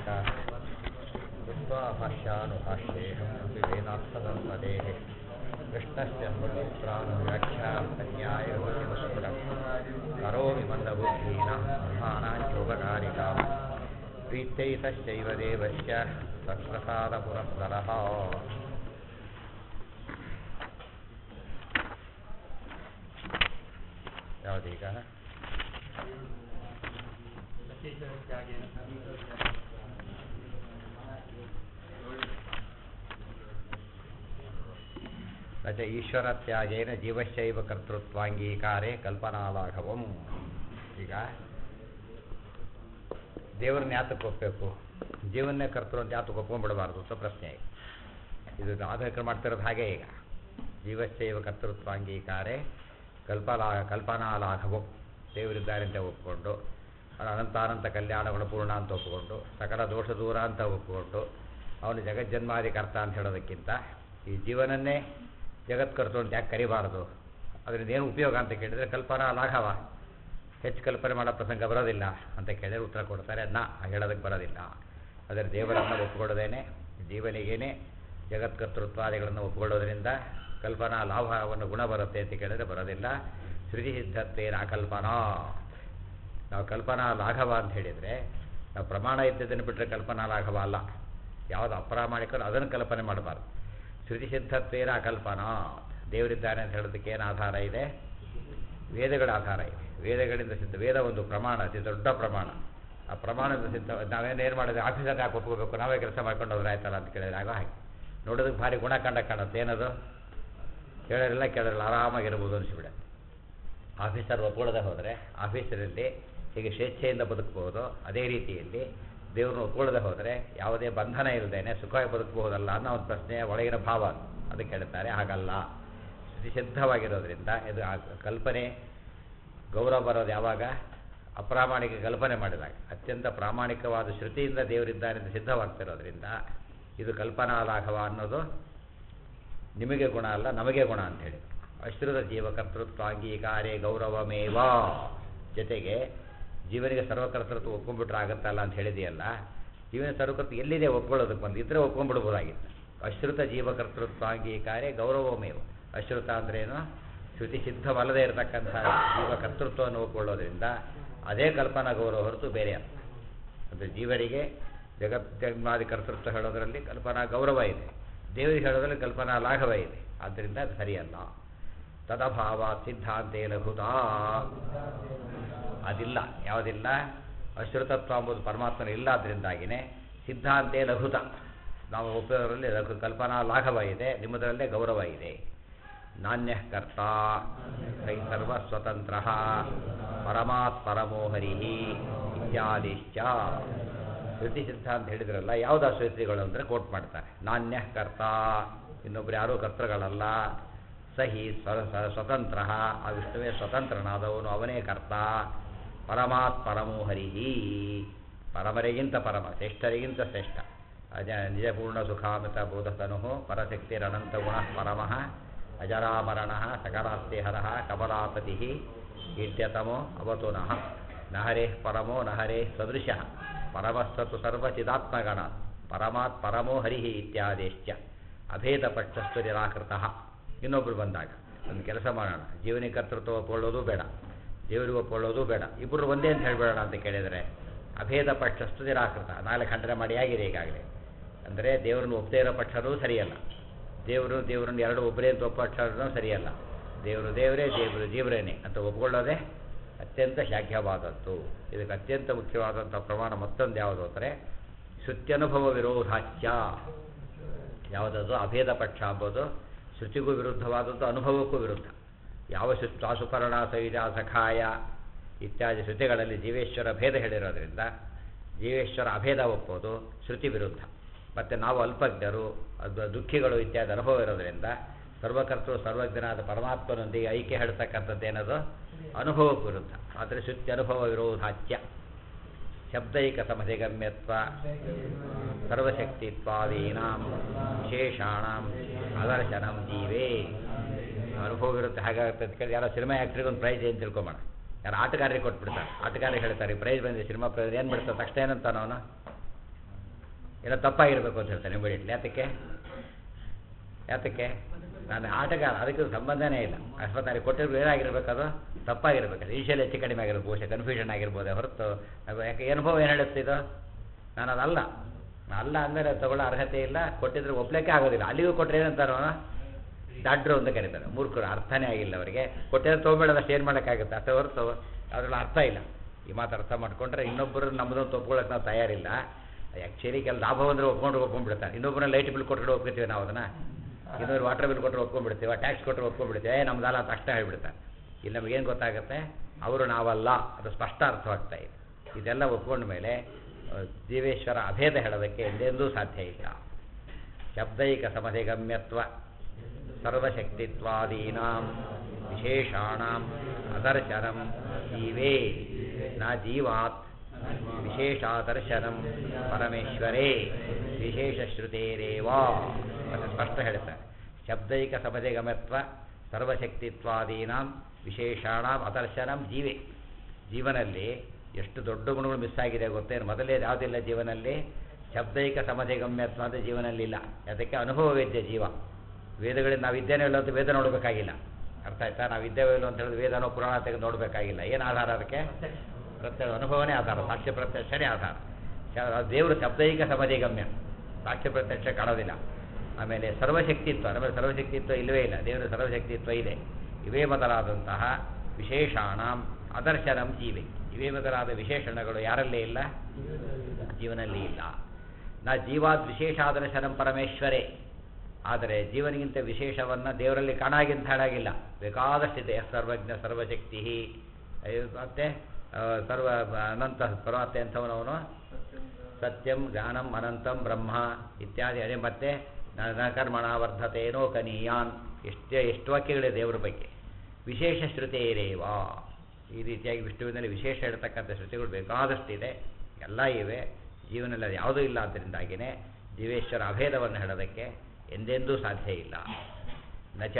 का विश्वाभाष्यानुभाष्येषु वेदार्थसंपदेः कृष्णस्य स्मृतिप्राणव्याख्या अन्यायवस्फुटम् करोमि मन्दबुद्धीनां ब्रह्माणाञ्चोपकारिकां प्रीत्यैतश्चैव देवस्य तत्प्रसादपुरस्सरः ಯಾವುದೀಗ ನಚ ಈಶ್ವರತ್ಯಾಗೇನ ಜೀವಶೈವ ಕರ್ತೃತ್ವಾಂಗೀಕಾರೇ ಕಲ್ಪನಾಲಾಘವಂ ಈಗ ದೇವರನ್ನ ಯಾತಕ್ಕೆ ಒಪ್ಪಬೇಕು ಜೀವನ್ನೇ ಕರ್ತೃ ಅಂತ ಯಾತಕ್ಕೆ ಒಪ್ಕೊಂಡ್ಬಿಡಬಾರ್ದು ಅಂತ ಪ್ರಶ್ನೆ ಇದು ಆಧಾರ ಮಾಡ್ತಿರೋದು ಹಾಗೆ ಈಗ ಜೀವಶೈವ ಕರ್ತೃತ್ವಾಂಗೀಕಾರೇ ಕಲ್ಪನಾ ಕಲ್ಪನಾಲಾಘವಂ ದೇವರಿದ್ದಾರೆ ಅಂತ ಒಪ್ಪಿಕೊಂಡು ಅನಂತಾನಂತ ಕಲ್ಯಾಣಗಳು ಪೂರ್ಣ ಅಂತ ಒಪ್ಪಿಕೊಂಡು ಸಕಲ ದೋಷ ದೂರ ಅಂತ ಒಪ್ಪಿಕೊಂಡು ಅವನು ಜಗಜ್ಜನ್ಮಾದಿ ಕರ್ತ ಅಂತ ಹೇಳೋದಕ್ಕಿಂತ ಈ ಜೀವನನ್ನೇ ಜಗತ್ಕರ್ತು ಅಂತ ಯಾಕೆ ಕರಿಬಾರದು ಅದರಿಂದ ಏನು ಉಪಯೋಗ ಅಂತ ಕೇಳಿದರೆ ಕಲ್ಪನಾ ಲಾಘವ ಹೆಚ್ಚು ಕಲ್ಪನೆ ಮಾಡೋ ಪ್ರಸಂಗ ಬರೋದಿಲ್ಲ ಅಂತ ಕೇಳಿದ್ರೆ ಉತ್ತರ ಕೊಡ್ತಾರೆ ಅದನ್ನ ಹೇಳೋದಕ್ಕೆ ಬರೋದಿಲ್ಲ ಅದರ ದೇವರನ್ನು ಒಪ್ಪಿಕೊಳ್ಳೋದೇನೆ ಜೀವನಿಗೇನೆ ಜಗತ್ಕರ್ತೃತ್ವಾದಿಗಳನ್ನು ಒಪ್ಪಿಕೊಳ್ಳೋದ್ರಿಂದ ಕಲ್ಪನಾ ಲಾಭವನ್ನು ಗುಣ ಬರುತ್ತೆ ಅಂತ ಕೇಳಿದ್ರೆ ಬರೋದಿಲ್ಲ ಶ್ರುತಿ ಸಿದ್ಧತ್ವೇನ ಕಲ್ಪನಾ ನಾವು ಕಲ್ಪನಾ ಲಾಘವ ಅಂತ ಹೇಳಿದರೆ ನಾವು ಪ್ರಮಾಣ ಇದ್ದದನ್ನು ಬಿಟ್ಟರೆ ಕಲ್ಪನಾ ಲಾಘವ ಅಲ್ಲ ಯಾವುದು ಅಪ್ರಾಮಾಣಿಕರು ಅದನ್ನು ಕಲ್ಪನೆ ಮಾಡಬಾರ್ದು ಶ್ರುತಿ ಸಿದ್ಧತ್ವೇನ ಕಲ್ಪನಾ ದೇವರಿದ್ದಾನೆ ಅಂತ ಹೇಳೋದಕ್ಕೆ ಏನು ಆಧಾರ ಇದೆ ವೇದಗಳ ಆಧಾರ ಇದೆ ವೇದಗಳಿಂದ ಸಿದ್ಧ ವೇದ ಒಂದು ಪ್ರಮಾಣ ಅತಿ ದೊಡ್ಡ ಪ್ರಮಾಣ ಆ ಪ್ರಮಾಣದ ಸಿದ್ಧ ನಾವೇನು ಏನು ಮಾಡಿದ್ರೆ ಆಫೀಸಲ್ಲಿ ಯಾಕೆ ಒಪ್ಕೋಬೇಕು ನಾವೇ ಕೆಲಸ ಮಾಡ್ಕೊಂಡು ಹೋದ್ರೆ ಆಯ್ತಲ್ಲ ಅಂತ ಕೇಳಿದ್ರೆ ಆಗೋ ಹಾಗೆ ನೋಡೋದಕ್ಕೆ ಭಾರಿ ಗುಣ ಕಂಡ ಕಾಣುತ್ತೆ ಏನದು ಕೇಳೋರಿಲ್ಲ ಕೇಳೋರಿಲ್ಲ ಆರಾಮಾಗಿರ್ಬೋದು ಅನಿಸ್ಬಿಡುತ್ತೆ ಆಫೀಸರ್ ಒಪ್ಕೊಳ್ಳದೆ ಹೋದರೆ ಆಫೀಸರಲ್ಲಿ ಹೀಗೆ ಸ್ವೇಚ್ಛೆಯಿಂದ ಬದುಕಬಹುದು ಅದೇ ರೀತಿಯಲ್ಲಿ ದೇವ್ರನ್ನ ಒಪ್ಕೊಳ್ಳದೆ ಹೋದರೆ ಯಾವುದೇ ಬಂಧನ ಇಲ್ಲದೇನೆ ಸುಖವಾಗಿ ಬದುಕಬಹುದಲ್ಲ ಅನ್ನೋ ಒಂದು ಪ್ರಶ್ನೆಯ ಒಳಗಿನ ಭಾವ ಅದಕ್ಕೆ ಹೇಳ್ತಾರೆ ಹಾಗಲ್ಲ ಸಿದ್ಧವಾಗಿರೋದ್ರಿಂದ ಇದು ಆ ಕಲ್ಪನೆ ಗೌರವ ಬರೋದು ಯಾವಾಗ ಅಪ್ರಾಮಾಣಿಕ ಕಲ್ಪನೆ ಮಾಡಿದಾಗ ಅತ್ಯಂತ ಪ್ರಾಮಾಣಿಕವಾದ ಶ್ರುತಿಯಿಂದ ದೇವರಿದ್ದಾನೆ ಅಂತ ಸಿದ್ಧವಾಗ್ತಿರೋದ್ರಿಂದ ಇದು ಕಲ್ಪನಾ ಲಾಘವ ಅನ್ನೋದು ನಿಮಗೆ ಗುಣ ಅಲ್ಲ ನಮಗೆ ಗುಣ ಅಂಥೇಳಿ ಅಶ್ರುತ ಜೀವಕರ್ತೃತ್ವ ಅಂಗೀಕಾರೇ ಗೌರವಮೇವ ಜೊತೆಗೆ ಜೀವನಿಗೆ ಸರ್ವಕರ್ತೃತ್ವ ಒಪ್ಕೊಂಡ್ಬಿಟ್ರೆ ಆಗುತ್ತಲ್ಲ ಅಂತ ಹೇಳಿದೆಯಲ್ಲ ಜೀವನ ಸರ್ವಕರ್ತೃತ್ವ ಎಲ್ಲಿದೆ ಒಪ್ಕೊಳ್ಳೋದಕ್ಕೆ ಬಂದು ಇದ್ರೆ ಒಪ್ಕೊಂಡ್ಬಿಡ್ಬೋದಾಗಿತ್ತು ಅಶ್ರುತ ಜೀವಕರ್ತೃತ್ವ ಅಂಗೀಕಾರೇ ಗೌರವಮೇವ ಅಶ್ರುತ ಅಂದ್ರೇನು ಶ್ರುತಿ ಸಿದ್ಧವಲ್ಲದೆ ಇರತಕ್ಕಂಥ ಜೀವ ಕರ್ತೃತ್ವವನ್ನು ಒಪ್ಕೊಳ್ಳೋದ್ರಿಂದ ಅದೇ ಕಲ್ಪನಾ ಗೌರವ ಹೊರತು ಬೇರೆ ಅಲ್ಲ ಅಂದರೆ ಜೀವರಿಗೆ ಜಗಜ್ಜನ್ಮಾದಿ ಕರ್ತೃತ್ವ ಹೇಳೋದರಲ್ಲಿ ಕಲ್ಪನಾ ಗೌರವ ಇದೆ ದೇವರಿಗೆ ಹೇಳೋದ್ರಲ್ಲಿ ಕಲ್ಪನಾ ಲಾಘವ ಇದೆ ಆದ್ದರಿಂದ ಅದು ಸರಿಯಲ್ಲ ತದಭಾವ ಸಿದ್ಧಾಂತೆ ಲಘುತ ಅದಿಲ್ಲ ಯಾವುದಿಲ್ಲ ಅಶ್ರುತತ್ವ ಎಂಬುದು ಪರಮಾತ್ಮನ ಇಲ್ಲ ಅದರಿಂದಾಗಿನೇ ಸಿದ್ಧಾಂತೆ ಲಘುತ ನಾವು ಒಪ್ಪೋದರಲ್ಲಿ ಲಘು ಕಲ್ಪನಾ ಲಾಘವ ಇದೆ ನಿಮ್ಮದರಲ್ಲೇ ಗೌರವ ಇದೆ ನಾಣ್ಯ ಕರ್ತ ಕೈ ಸರ್ವ ಸ್ವತಂತ್ರ ಪರಮಾತ್ ಪರಮೋ ಹರಿ ಇತ್ಯಾದಿಶ್ಚ ಶ್ರುತಿ ಸಿದ್ಧಾಂತ ಹೇಳಿದ್ರಲ್ಲ ಯಾವುದು ಶ್ರುತಿಗಳು ಅಂದರೆ ಕೋಟ್ ಮಾಡ್ತಾರೆ ನಾಣ್ಯ ಕರ್ತ ಇನ್ನೊಬ್ರು ಯಾರೂ ಕರ್ತೃಗಳಲ್ಲ ಸಹಿ ಸ್ವ ಸ್ವತಂತ್ರ ಆ ವಿಷ್ಣುವೇ ಸ್ವತಂತ್ರನಾದವನು ಅವನೇ ಕರ್ತ ಪರಮಾತ್ ಪರಮೋ ಹರಿಹಿ ಪರಮರಿಗಿಂತ ಪರಮ ಶ್ರೇಷ್ಠರಿಗಿಂತ ಶ್ರೇಷ್ಠ ಅಜ ನಿಜಪೂರ್ಣ ಸುಖಾಮಿತ ಬೋಧತನು ಪರಶಕ್ತಿರನಂತ ಗುಣ ಪರಮಃ ಅಜರಾಮರಣ ಸಕಲಾಸ್ತಿ ಹರ ಕಮಲಾಪತಿ ಇಡ್ಯತಮೋ ಅವತುನಃ ನಹರೇ ಪರಮೋ ನಹರೇ ಸದೃಶ ಪರಮಸ್ತತು ಸರ್ವಚಿದಾತ್ಮಗಣ ಪರಮಾತ್ ಪರಮೋ ಹರಿ ಇತ್ಯಾದಿಶ್ಚ ಅಭೇದ ಪಕ್ಷಸ್ತು ನಿರಾಕೃತ ಇನ್ನೊಬ್ಬರು ಬಂದಾಗ ಒಂದು ಕೆಲಸ ಮಾಡೋಣ ಜೀವನಿ ಕರ್ತೃತ್ವ ಒಪ್ಕೊಳ್ಳೋದು ಬೇಡ ದೇವರಿಗೆ ಒಪ್ಕೊಳ್ಳೋದು ಬೇಡ ಇಬ್ಬರು ಒಂದೇ ಅಂತ ಹೇಳಬೇಡ ಅಂತ ಕೇಳಿದರೆ ಅಭೇದ ಪಕ್ಷಸ್ತು ನಿರಾಕೃತ ನಾಳೆ ಖಂಡನೆ ಮಾಡಿ ಆಗಿದೆ ಈಗಾಗಲೇ ಅಂದರೆ ದೇವರನ್ನು ಒಪ್ಪದೇ ಇರೋ ಪಕ್ಷನೂ ಸರಿಯಲ್ಲ ದೇವರು ದೇವರನ್ನು ಎರಡು ಒಬ್ಬರೇ ಅಂತ ಒಪ್ಪೋ ಪಕ್ಷನೂ ಸರಿಯಲ್ಲ ದೇವರು ದೇವರೇ ದೇವರು ಜೀವರೇನೆ ಅಂತ ಒಪ್ಕೊಳ್ಳೋದೇ ಅತ್ಯಂತ ಶ್ಲಾಘ್ಯವಾದದ್ದು ಇದಕ್ಕೆ ಅತ್ಯಂತ ಮುಖ್ಯವಾದಂಥ ಪ್ರಮಾಣ ಮತ್ತೊಂದು ಯಾವುದು ಅಂದರೆ ಶ್ರುತ್ಯನುಭವ ವಿರೋಧಾಚ್ಯ ಯಾವುದದು ಅಭೇದ ಪಕ್ಷ ಅಂಬೋದು ಶ್ರುತಿಗೂ ವಿರುದ್ಧವಾದದ್ದು ಅನುಭವಕ್ಕೂ ವಿರುದ್ಧ ಯಾವ ಶ್ವಾಸುಪರ್ಣ ಸೈಜ ಸಖಾಯ ಇತ್ಯಾದಿ ಶ್ರುತಿಗಳಲ್ಲಿ ಜೀವೇಶ್ವರ ಭೇದ ಹೇಳಿರೋದ್ರಿಂದ ಜೀವೇಶ್ವರ ಅಭೇದ ಒಪ್ಪೋದು ಶ್ರುತಿ ವಿರುದ್ಧ ಮತ್ತು ನಾವು ಅಲ್ಪಜ್ಞರು ಅದು ದುಃಖಿಗಳು ಇತ್ಯಾದಿ ಅನುಭವ ಇರೋದ್ರಿಂದ ಸರ್ವಕರ್ತೃ ಸರ್ವಜ್ಞನಾದ ಪರಮಾತ್ಮನೊಂದಿಗೆ ಐಕ್ಯ ಹೇಳ್ತಕ್ಕಂಥದ್ದೇನದು ಅನುಭವಕ್ಕೂ ವಿರುದ್ಧ ಆದರೆ ಶ್ರುತಿ ಅನುಭವ ವಿರೋಧಾಚ್ಯ ಶಬ್ದೈಕ ಸಮಧಿಗಮ್ಯತ್ವ ಸರ್ವಶಕ್ತಿತ್ವಾದೀನಾಂ ವಿಶೇಷಾಣಂ ಅದರ್ಶನಂ ಜೀವೇ ಅನುಭವ ಇರುತ್ತೆ ಹಾಗಾಗುತ್ತೆ ಅಂತ ಕೇಳಿ ಯಾರೋ ಸಿನಿಮಾ ಆ್ಯಕ್ಟ್ರಿಗೆ ಒಂದು ಪ್ರೈಸ್ ಏನು ತಿಳ್ಕೊಂಬೋಣ ಯಾರು ಆಟಗಾರರಿಗೆ ಕೊಟ್ಬಿಡ್ತಾರೆ ಆಟಗಾರರಿಗೆ ಹೇಳ್ತಾರೆ ಪ್ರೈಸ್ ಬಂದಿದೆ ಸಿನಿಮಾ ಪ್ರೈಸ್ ಏನು ಬಿಡ್ತಾರೆ ತಕ್ಷಣ ಏನಂತಾನ ಅವನು ಎಲ್ಲ ತಪ್ಪಾಗಿರ್ಬೇಕು ಅಂತ ಹೇಳ್ತಾನೆ ಇಮಿಡಿಯೇಟ್ಲಿ ಯಾತಕ್ಕೆ ಯಾತಕ್ಕೆ ನಾನು ಆಟಗಾರ ಅದಕ್ಕೆ ಸಂಬಂಧನೇ ಇಲ್ಲ ಅಕಸ್ಮಾತ್ ನನಗೆ ಕೊಟ್ಟಿರೋ ಏನಾಗಿರ್ಬೇಕು ಅದು ತಪ್ಪಾಗಿರ್ಬೇಕು ಇನಿಷಿಯಲ್ ಹೆಚ್ಚು ಕಡಿಮೆ ಆಗಿರ್ಬೋದು ಬಹುಶಃ ಕನ್ಫ್ಯೂಷನ್ ಆಗಿರ್ಬೋದು ಹೊರತು ಅದು ಯಾಕೆ ಅನುಭವ ಏನು ಹೇಳುತ್ತೆ ಇದು ನಾನು ಅದಲ್ಲ ನಾನು ಅಲ್ಲ ಅಂದಮೇಲೆ ತಗೊಳ್ಳೋ ಅರ್ಹತೆ ಇಲ್ಲ ಕೊಟ್ಟಿದ್ರೆ ಒಪ್ಲಿಕ್ಕೆ ಆಗೋದಿಲ್ಲ ಅಲ್ಲಿಗೂ ಕೊಟ್ಟರೆ ಏನಂತಾರೋ ದಾಡ್ರು ಅಂತ ಕರೀತಾರೆ ಮೂರ್ಖರು ಅರ್ಥನೇ ಆಗಿಲ್ಲ ಅವರಿಗೆ ಕೊಟ್ಟಿದ್ರೆ ತೊಗೊಬೇಡದಷ್ಟು ಏನು ಮಾಡೋಕ್ಕಾಗುತ್ತೆ ಅಷ್ಟೇ ಹೊರತು ಅದರಲ್ಲಿ ಅರ್ಥ ಇಲ್ಲ ಈ ಮಾತು ಅರ್ಥ ಮಾಡ್ಕೊಂಡ್ರೆ ಇನ್ನೊಬ್ಬರು ನಮ್ಮದು ಒಪ್ಕೊಳ್ಳೋಕೆ ನಾವು ತಯಾರಿಲ್ಲ ಆ್ಯಕ್ಚುಲಿ ಕೆಲ ಲಾಭ ಬಂದರೆ ಒಪ್ಕೊಂಡು ಒಪ್ಕೊಂಡ್ಬಿಡ್ತಾರೆ ಇನ್ನೊಬ್ಬರನ್ನ ಲೈಟ್ ಬಿಲ್ ಕೊಟ್ಕೊಂಡು ಒಪ್ಕೊತೀವಿ ನಾವು ಅದನ್ನು ಇನ್ನೊಂದು ವಾಟರ್ ಬಿಲ್ ಕೊಟ್ಟರೆ ಒಪ್ಕೊಂಡ್ಬಿಡ್ತೀವಿ ಟ್ಯಾಕ್ಸ್ ಕೊಟ್ಟರೆ ಒಪ್ಕೊಂಡ್ಬಿಡ್ತೀವಿ ಏ ನಮ್ದಲ್ಲ ಅಂತ ತಕ್ಷಣ ಹೇಳ್ಬಿಡ್ತಾರೆ ಇಲ್ಲಿ ನಮಗೇನು ಗೊತ್ತಾಗುತ್ತೆ ಅವರು ನಾವಲ್ಲ ಅದು ಸ್ಪಷ್ಟ ಅರ್ಥವಾಗ್ತಾ ಇದೆ ಇದೆಲ್ಲ ಒಪ್ಕೊಂಡ ಮೇಲೆ ಆ, ಜೀವೇಶ್ವರ ಅಭೇದ ಹೇಳೋದಕ್ಕೆ ಎಂದೆಂದೂ ಸಾಧ್ಯ ಇಲ್ಲ ಶಬ್ದೈಕ ಸಮಧಿಗಮ್ಯತ್ವ ಸರ್ವಶಕ್ತಿತ್ವಾದೀನಾಂ ವಿಶೇಷಾಣಾಂ ಅದರ್ಶನಂ ಜೀವೇ ನ ಜೀವಾತ್ ವಿಶೇಷಾದರ್ಶನಂ ಪರಮೇಶ್ವರೇ ವಿಶೇಷಶ್ರುತೇರೇವಾ ಮತ್ತು ಸ್ಪಷ್ಟ ಹೇಳ್ತಾರೆ ಶಬ್ದೈಕ ಸಮಧಿಗಮತ್ವ ಸರ್ವಶಕ್ತಿತ್ವಾದೀನಾಂ ವಿಶೇಷಾಣಾಂ ಅದರ್ಶನಂ ಜೀವೆ ಜೀವನಲ್ಲಿ ಎಷ್ಟು ದೊಡ್ಡ ಗುಣಗಳು ಮಿಸ್ ಆಗಿದೆ ಗೊತ್ತೇನು ಮೊದಲೇ ಯಾವುದಿಲ್ಲ ಜೀವನಲ್ಲಿ ಶಬ್ದೈಕ ಸಮಧಿಗಮ್ಯತ್ವ ಅಂತ ಜೀವನಲ್ಲಿ ಇಲ್ಲ ಅದಕ್ಕೆ ಅನುಭವ ವೇದ್ಯ ಜೀವ ವೇದಗಳಿಂದ ನಾವು ಇದ್ದೇನೋ ಇಲ್ಲ ಅಂತ ವೇದ ನೋಡಬೇಕಾಗಿಲ್ಲ ಅರ್ಥ ಆಯ್ತಾ ನಾವು ಇದ್ದೇವೋ ಇಲ್ಲ ಅಂತ ಹೇಳಿದ್ರೆ ವೇದನೋ ಪುರಾಣ ತೆಗೆದು ನೋಡಬೇಕಾಗಿಲ್ಲ ಏನು ಆಧಾರ ಅದಕ್ಕೆ ಪ್ರತ್ಯಕ್ಷ ಅನುಭವನೇ ಆಧಾರ ಸಾಕ್ಷ್ಯ ಪ್ರತ್ಯಕ್ಷನೇ ಆಧಾರ ಶ- ದೇವರು ಶಬ್ದೈಕ ಸಮಧಿಗಮ್ಯ ಸಾಕ್ಷ್ಯ ಪ್ರತ್ಯಕ್ಷ ಕಾಣೋದಿಲ್ಲ ಆಮೇಲೆ ಸರ್ವಶಕ್ತಿತ್ವ ನಮಗೆ ಸರ್ವಶಕ್ತಿತ್ವ ಇಲ್ಲವೇ ಇಲ್ಲ ದೇವರ ಸರ್ವಶಕ್ತಿತ್ವ ಇದೆ ಇವೇ ಮೊದಲಾದಂತಹ ವಿಶೇಷಾಣಂ ಅದರ್ಶನಂ ಜೀವೆ ಇವೇ ಮೊದಲಾದ ವಿಶೇಷಣಗಳು ಯಾರಲ್ಲೇ ಇಲ್ಲ ಜೀವನಲ್ಲಿ ಇಲ್ಲ ನಾ ಜೀವಾದ್ ವಿಶೇಷಾದರ್ಶನಂ ಪರಮೇಶ್ವರೇ ಆದರೆ ಜೀವನಿಗಿಂತ ವಿಶೇಷವನ್ನು ದೇವರಲ್ಲಿ ಕಾಣಾಗಿಂತ ಹಾಳಾಗಿಲ್ಲ ಬೇಕಾದಷ್ಟಿದೆ ಸರ್ವಜ್ಞ ಸರ್ವಶಕ್ತಿ ಅಯ್ಯೋ, ಮತ್ತೆ ಆ, ಸರ್ವ ಅನಂತ ಪರಮಾತ್ಮ ಎಂಥವನವನು ಸತ್ಯಂ ಜ್ಞಾನಂ ಅನಂತಂ ಬ್ರಹ್ಮ ಇತ್ಯಾದಿ ಅದೇ ಮತ್ತೆ ನ- ನ ಕರ್ಮಣ ವರ್ಧತೇನೋ ಕನೀಯಾನ್ ಎಷ್ಟೇ ಎಷ್ಟು ವಾಕ್ಯಗಳಿದೆ ದೇವರ ಬಗ್ಗೆ ವಿಶೇಷ ಶ್ರುತೇರೇವಾ ಈ ರೀತಿಯಾಗಿ ವಿಷ್ಣುವಿನಲ್ಲಿ ವಿಶೇಷ ಹೇಳ್ತಕ್ಕಂಥ ಶ್ರುತಿಗಳು ಬೇಕಾದಷ್ಟಿದೆ ಎಲ್ಲ ಇವೆ ಜೀವನದಲ್ಲಿ ಅದು ಯಾವುದೂ ಇಲ್ಲ ಆದ್ದರಿಂದಾಗಿಯೇ ಜೀವೇಶ್ವರ ಅಭೇದವನ್ನು ಹೇಳೋದಕ್ಕೆ ಎಂದೆಂದೂ ಸಾಧ್ಯ ಇಲ್ಲ ನಚ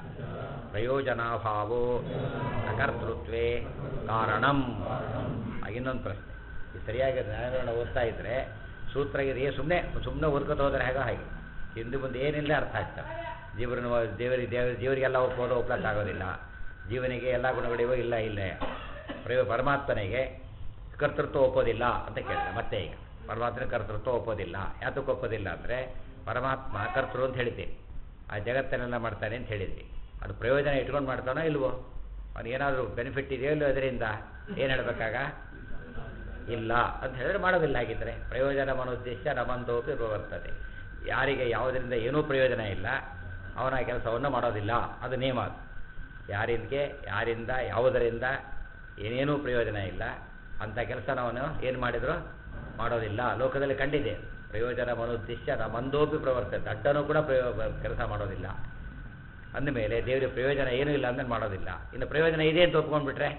ಪ್ರಯೋಜನಾಭಾವೋ ಅಕರ್ತೃತ್ವೇ ಕಾರಣಂ ಆ, ಇನ್ನೊಂದು ಪ್ರಶ್ನೆ ಇದು ಸರಿಯಾಗಿ ನ್ಯಾಯಗಳನ್ನ ಓದ್ತಾ ಇದ್ದರೆ ಸೂತ್ರಗಿದೆ ಸುಮ್ಮನೆ ಸುಮ್ಮನೆ ಓದ್ಕೊತ ಹೋದರೆ ಹೇಗೋ ಹಾಗೆ ಹಿಂದೆ ಮುಂದೆ ಏನಿಲ್ಲ ಅರ್ಥ ಆಗ್ತದೆ ಜೀವನ ದೇವರಿಗೆ ದೇವರ ಜೀವರಿಗೆಲ್ಲ ಒಪ್ಪೋದು ಒಪ್ಲಕ್ಕಾಗೋದಿಲ್ಲ ಜೀವನಿಗೆ ಎಲ್ಲ ಗುಣಗಳಿವೋ ಇಲ್ಲ ಇಲ್ಲ ಪ್ರಯೋ ಪರಮಾತ್ಮನಿಗೆ ಕರ್ತೃತ್ವ ಒಪ್ಪೋದಿಲ್ಲ ಅಂತ ಕೇಳಿದೆ ಮತ್ತೆ ಈಗ ಪರಮಾತ್ಮನ ಕರ್ತೃತ್ವ ಒಪ್ಪೋದಿಲ್ಲ ಯಾತಕ್ಕೆ ಒಪ್ಪೋದಿಲ್ಲ ಅಂದರೆ ಪರಮಾತ್ಮ ಕರ್ತೃ ಅಂತ ಹೇಳ್ತೀವಿ ಆ ಜಗತ್ತನ್ನೆಲ್ಲ ಮಾಡ್ತಾನೆ ಅಂತ ಹೇಳಿದ್ವಿ ಅದು ಪ್ರಯೋಜನ ಇಟ್ಕೊಂಡು ಮಾಡ್ತಾನೋ ಇಲ್ವೋ ಅವನಿಗೇನಾದರೂ ಬೆನಿಫಿಟ್ ಇದೆಯೋ ಇಲ್ಲೋ ಅದರಿಂದ ಏನು ಹೇಳಬೇಕಾಗ ಇಲ್ಲ ಅಂತ ಹೇಳಿದ್ರೆ ಮಾಡೋದಿಲ್ಲ ಹಾಗಿದ್ರೆ ಪ್ರಯೋಜನ ಮನೋದ್ದೇಶ ನಮಂದೋಪಿ ಬರ್ತದೆ ಯಾರಿಗೆ ಯಾವುದರಿಂದ ಏನೂ ಪ್ರಯೋಜನ ಇಲ್ಲ ಅವನ ಕೆಲಸವನ್ನು ಮಾಡೋದಿಲ್ಲ ಅದು ನೇಮ ಅದು ಯಾರಿಂದಕ್ಕೆ ಯಾರಿಂದ ಯಾವುದರಿಂದ ಏನೇನೂ ಪ್ರಯೋಜನ ಇಲ್ಲ ಅಂಥ ಕೆಲಸನ ಅವನು ಏನು ಮಾಡಿದ್ರು ಮಾಡೋದಿಲ್ಲ ಲೋಕದಲ್ಲಿ ಕಂಡಿದೆ ಪ್ರಯೋಜನ ಮನೋದ್ದೇಶ ನಮಂದೋಪಿ ಪ್ರವರ್ತದೆ ಅಡ್ಡನೂ ಕೂಡ ಪ್ರಯೋ ಕೆಲಸ ಮಾಡೋದಿಲ್ಲ ಅಂದಮೇಲೆ ದೇವರಿಗೆ ಪ್ರಯೋಜನ ಏನೂ ಇಲ್ಲ ಅಂದ್ಮೇಲೆ ಮಾಡೋದಿಲ್ಲ ಇನ್ನು ಪ್ರಯೋಜನ ಇದೆ ಅಂತ ಒಪ್ಕೊಂಡ್ಬಿಟ್ರೆ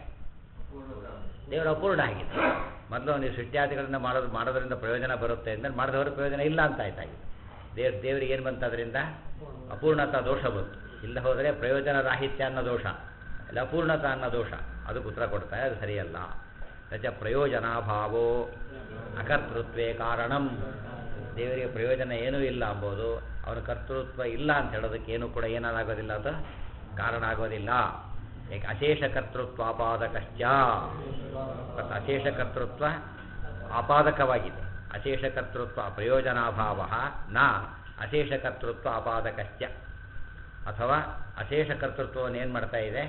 ದೇವರ ಅಪೂರ್ಣ ಆಗಿದೆ ಮೊದಲು ನೀವು ಸೃಷ್ಟ್ಯಾದಿಗಳನ್ನು ಮಾಡೋದು ಮಾಡೋದ್ರಿಂದ ಪ್ರಯೋಜನ ಬರುತ್ತೆ ಅಂದರೆ ಮಾಡಿದವರು ಪ್ರಯೋಜನ ಇಲ್ಲ ಅಂತ ಆಯ್ತಾಗಿದೆ ದೇವ್ ದೇವರಿಗೆ ಏನು ಬಂತು ಅದರಿಂದ ಅಪೂರ್ಣತಾ ದೋಷ ಬಂತು ಇಲ್ಲ ಹೋದರೆ ಪ್ರಯೋಜನ ರಾಹಿತ್ಯ ಅನ್ನೋ ದೋಷ ಇಲ್ಲ ಅಪೂರ್ಣತಾ ಅನ್ನೋ ದೋಷ ಅದಕ್ಕೆ ಉತ್ತರ ಕೊಡ್ತಾರೆ ಅದು ಸರಿಯಲ್ಲ ರಜ ಪ್ರಯೋಜನಾಭಾವೋ ಅಕರ್ತೃತ್ವೇ ಕಾರಣಂ ದೇವರಿಗೆ ಪ್ರಯೋಜನ ಏನೂ ಇಲ್ಲ ಅಂಬೋದು ಅವನ ಕರ್ತೃತ್ವ ಇಲ್ಲ ಅಂತ ಹೇಳೋದಕ್ಕೆ ಏನೂ ಕೂಡ ಏನಾಗೋದಿಲ್ಲ ಅದು ಕಾರಣ ಆಗೋದಿಲ್ಲ ಏಕೆ ಅಶೇಷ ಕರ್ತೃತ್ವ ಅಪಾದಕಶ್ಚ ಮತ್ತು ಅಶೇಷ ಕರ್ತೃತ್ವ ಆಪಾದಕವಾಗಿದೆ ಅಶೇಷ ಕರ್ತೃತ್ವ ಪ್ರಯೋಜನಾಭಾವ ನ ಅಶೇಷ ಕರ್ತೃತ್ವ ಅಪಾದಕಶ್ಚ ಅಥವಾ ಅಶೇಷ ಕರ್ತೃತ್ವವನ್ನು ಏನು ಮಾಡ್ತಾ ಇದೆ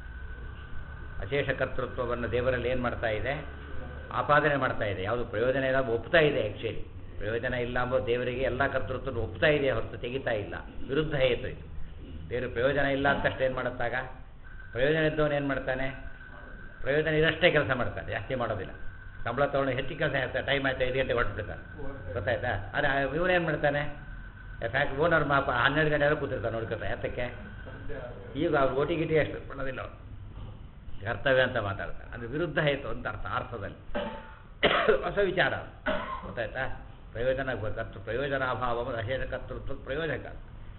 ಅಶೇಷ ಕರ್ತೃತ್ವವನ್ನು ದೇವರಲ್ಲಿ ಏನು ಮಾಡ್ತಾ ಇದೆ ಆಪಾದನೆ ಮಾಡ್ತಾ ಇದೆ ಯಾವುದು ಪ್ರಯೋಜನ ಇಲ್ಲ ಒಪ್ತಾ ಇದೆ ಆ್ಯಕ್ಚುಲಿ ಪ್ರಯೋಜನ ಇಲ್ಲ ಅಂಬೋ ದೇವರಿಗೆ ಎಲ್ಲ ಕರ್ತೃತ್ವವನ್ನು ಒಪ್ತಾ ಇದೆ ಹೊರತು ತೆಗಿತಾ ಇಲ್ಲ ವಿರುದ್ಧ ಹೇತು ಇದು ದೇವರು ಪ್ರಯೋಜನ ಇಲ್ಲ ಅಂತಷ್ಟು ಏನು ಮಾಡುತ್ತಾಗ ಪ್ರಯೋಜನ ಇದ್ದವನು ಏನು ಮಾಡ್ತಾನೆ ಪ್ರಯೋಜನ ಇರಷ್ಟೇ ಕೆಲಸ ಮಾಡ್ತಾನೆ ಜಾಸ್ತಿ ಮಾಡೋದಿಲ್ಲ ಸಂಬಳ ತೊಗೊಂಡು ಹೆಚ್ಚಿಗೆ ಕೆಲಸ ಹೇಳ್ತಾರೆ ಟೈಮ್ ಆಯ್ತು ಐದು ಗಂಟೆ ಹೊರಟ್ಬಿಡ್ತಾನೆ ಗೊತ್ತಾಯ್ತಾ ಆದರೆ ಇವನೇನು ಮಾಡ್ತಾನೆ ಫ್ಯಾಕ್ಟ್ ಓನರ್ ಮಾಪ ಹನ್ನೆರಡು ಗಂಟೆ ಎಲ್ಲ ಕೂತಿರ್ತಾನೆ ನೋಡ್ಕೊತಾ ಯಾತಕ್ಕೆ ಈಗ ಅವ್ರು ಓಟಿ ಗಿಟಿ ಅಷ್ಟು ಮಾಡೋದಿಲ್ಲ ಅವ್ರು ಕರ್ತವ್ಯ ಅಂತ ಮಾತಾಡ್ತಾರೆ ಅದು ವಿರುದ್ಧ ಹೇತು ಅಂತ ಅರ್ಥ ಅರ್ಥದಲ್ಲಿ ಹೊಸ ವಿಚಾರ ಗೊತ್ತಾಯ್ತಾ ಪ್ರಯೋಜನ ಕರ್ತೃ ಪ್ರಯೋಜನಾಭಾವ ಅಶೇಷ ಕರ್ತೃತ್ವ ಪ್ರಯೋಜಕ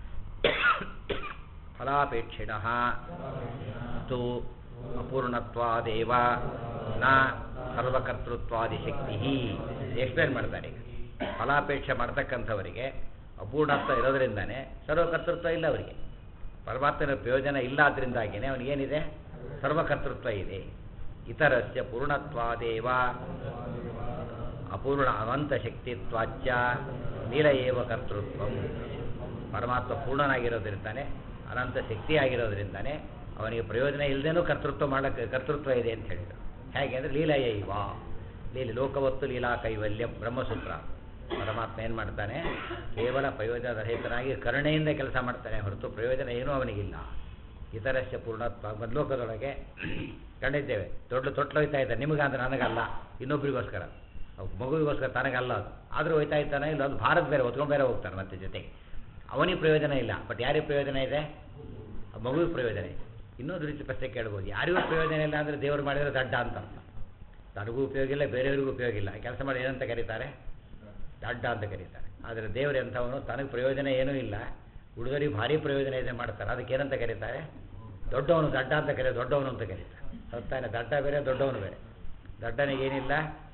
ಫಲಾಪೇಕ್ಷಿಣ ತು ಅಪೂರ್ಣತ್ವಾದೇವ ನ ಸರ್ವಕರ್ತೃತ್ವಾದಿ ಶಕ್ತಿ ಎಕ್ಸ್ಪ್ಲೇನ್ ಮಾಡ್ತಾರೆ ಈಗ ಫಲಾಪೇಕ್ಷೆ ಮಾಡ್ತಕ್ಕಂಥವರಿಗೆ ಅಪೂರ್ಣತ್ವ ಇರೋದ್ರಿಂದಾನೇ ಸರ್ವಕರ್ತೃತ್ವ ಇಲ್ಲ ಅವರಿಗೆ ಪರಮಾತ್ಮನ ಪ್ರಯೋಜನ ಇಲ್ಲ ಆದ್ದರಿಂದಾಗಿಯೇ ಅವನಿಗೇನಿದೆ ಸರ್ವಕರ್ತೃತ್ವ ಇದೆ ಇತರಸ್ಯ ಪೂರ್ಣತ್ವಾದೇವ ಅಪೂರ್ಣ ಅನಂತ ಶಕ್ತಿತ್ವಾಚ್ಯ ನೀಲಯೇವ ಕರ್ತೃತ್ವ ಪರಮಾತ್ಮ ಪೂರ್ಣನಾಗಿರೋದ್ರಿಂದಾನೆ ಅನಂತ ಶಕ್ತಿ ಆಗಿರೋದ್ರಿಂದಾನೆ ಅವನಿಗೆ ಪ್ರಯೋಜನ ಇಲ್ಲದೇನೂ ಕರ್ತೃತ್ವ ಮಾಡಕ್ಕೆ ಕರ್ತೃತ್ವ ಇದೆ ಅಂತ ಹೇಳಿದರು ಹೇಗೆ ಅಂದರೆ ಲೀಲಯೈವ ಲೀಲೆ ಲೋಕವತ್ತು ಲೀಲಾ ಕೈವಲ್ಯ ಬ್ರಹ್ಮಸೂತ್ರ ಪರಮಾತ್ಮ ಏನು ಮಾಡ್ತಾನೆ ಕೇವಲ ಪ್ರಯೋಜನ ರಹಿತನಾಗಿ ಕರುಣೆಯಿಂದ ಕೆಲಸ ಮಾಡ್ತಾನೆ ಹೊರತು ಪ್ರಯೋಜನ ಏನೂ ಅವನಿಗಿಲ್ಲ ಇತರಸ್ಯ ಪೂರ್ಣತ್ವ ಮದ್ಲೋಕದೊಳಗೆ ಕಂಡಿದ್ದೇವೆ ದೊಡ್ಡ ತೊಟ್ಲು ಹೋಯ್ತಾ ಇದ್ದಾರೆ ನಿಮಗಂದ್ರೆ ನನಗಲ್ಲ ಇನ್ನೊಬ್ರಿಗೋಸ್ಕರ ಅವ್ ಮಗುವಿಗೋಸ್ಕರ ತನಗಲ್ಲ ಅದು ಆದರೂ ಹೋಯ್ತಾ ಇದ್ದಾನೆ ಇಲ್ಲ ಅದು ಭಾರತ ಬೇರೆ ಹೊತ್ಕೊಂಡು ಬೇರೆ ಹೋಗ್ತಾರೆ ಮತ್ತೆ ಜೊತೆಗೆ ಅವನಿಗೆ ಪ್ರಯೋಜನ ಇಲ್ಲ ಬಟ್ ಯಾರಿಗೆ ಪ್ರಯೋಜನ ಇದೆ ಆ ಮಗುವಿಗೆ ಪ್ರಯೋಜನ ಇದೆ ಇನ್ನೊಂದು ರೀತಿ ಪ್ರಶ್ನೆ ಕೇಳ್ಬೋದು ಯಾರಿಗೂ ಪ್ರಯೋಜನ ಇಲ್ಲ ಅಂದರೆ ದೇವರು ಮಾಡಿದರೆ ದಡ್ಡ ಅಂತ ಅರ್ಥ ತನಗೂ ಉಪಯೋಗ ಇಲ್ಲ ಬೇರೆಯವರಿಗೂ ಉಪಯೋಗ ಇಲ್ಲ ಕೆಲಸ ಮಾಡಿ ಏನಂತ ಕರೀತಾರೆ ದಡ್ಡ ಅಂತ ಕರೀತಾರೆ ಆದರೆ ದೇವರು ಎಂಥವನು ತನಗೆ ಪ್ರಯೋಜನ ಏನೂ ಇಲ್ಲ ಹುಡುಗರಿಗೆ ಭಾರಿ ಪ್ರಯೋಜನ ಇದೆ ಮಾಡ್ತಾರೆ ಅದಕ್ಕೆ ಏನಂತ ಕರೀತಾರೆ ದೊಡ್ಡವನು ದಡ್ಡ ಅಂತ ಕರೀ ದೊಡ್ಡವನು ಅಂತ ಕರೀತಾರೆ ಸತ್ತಾನೆ ದಡ್ಡ ಬೇರೆ ದೊಡ್ಡವನು ಬೇರೆ ದಡ್ಡನಿಗೆ ಏನಿಲ್ಲ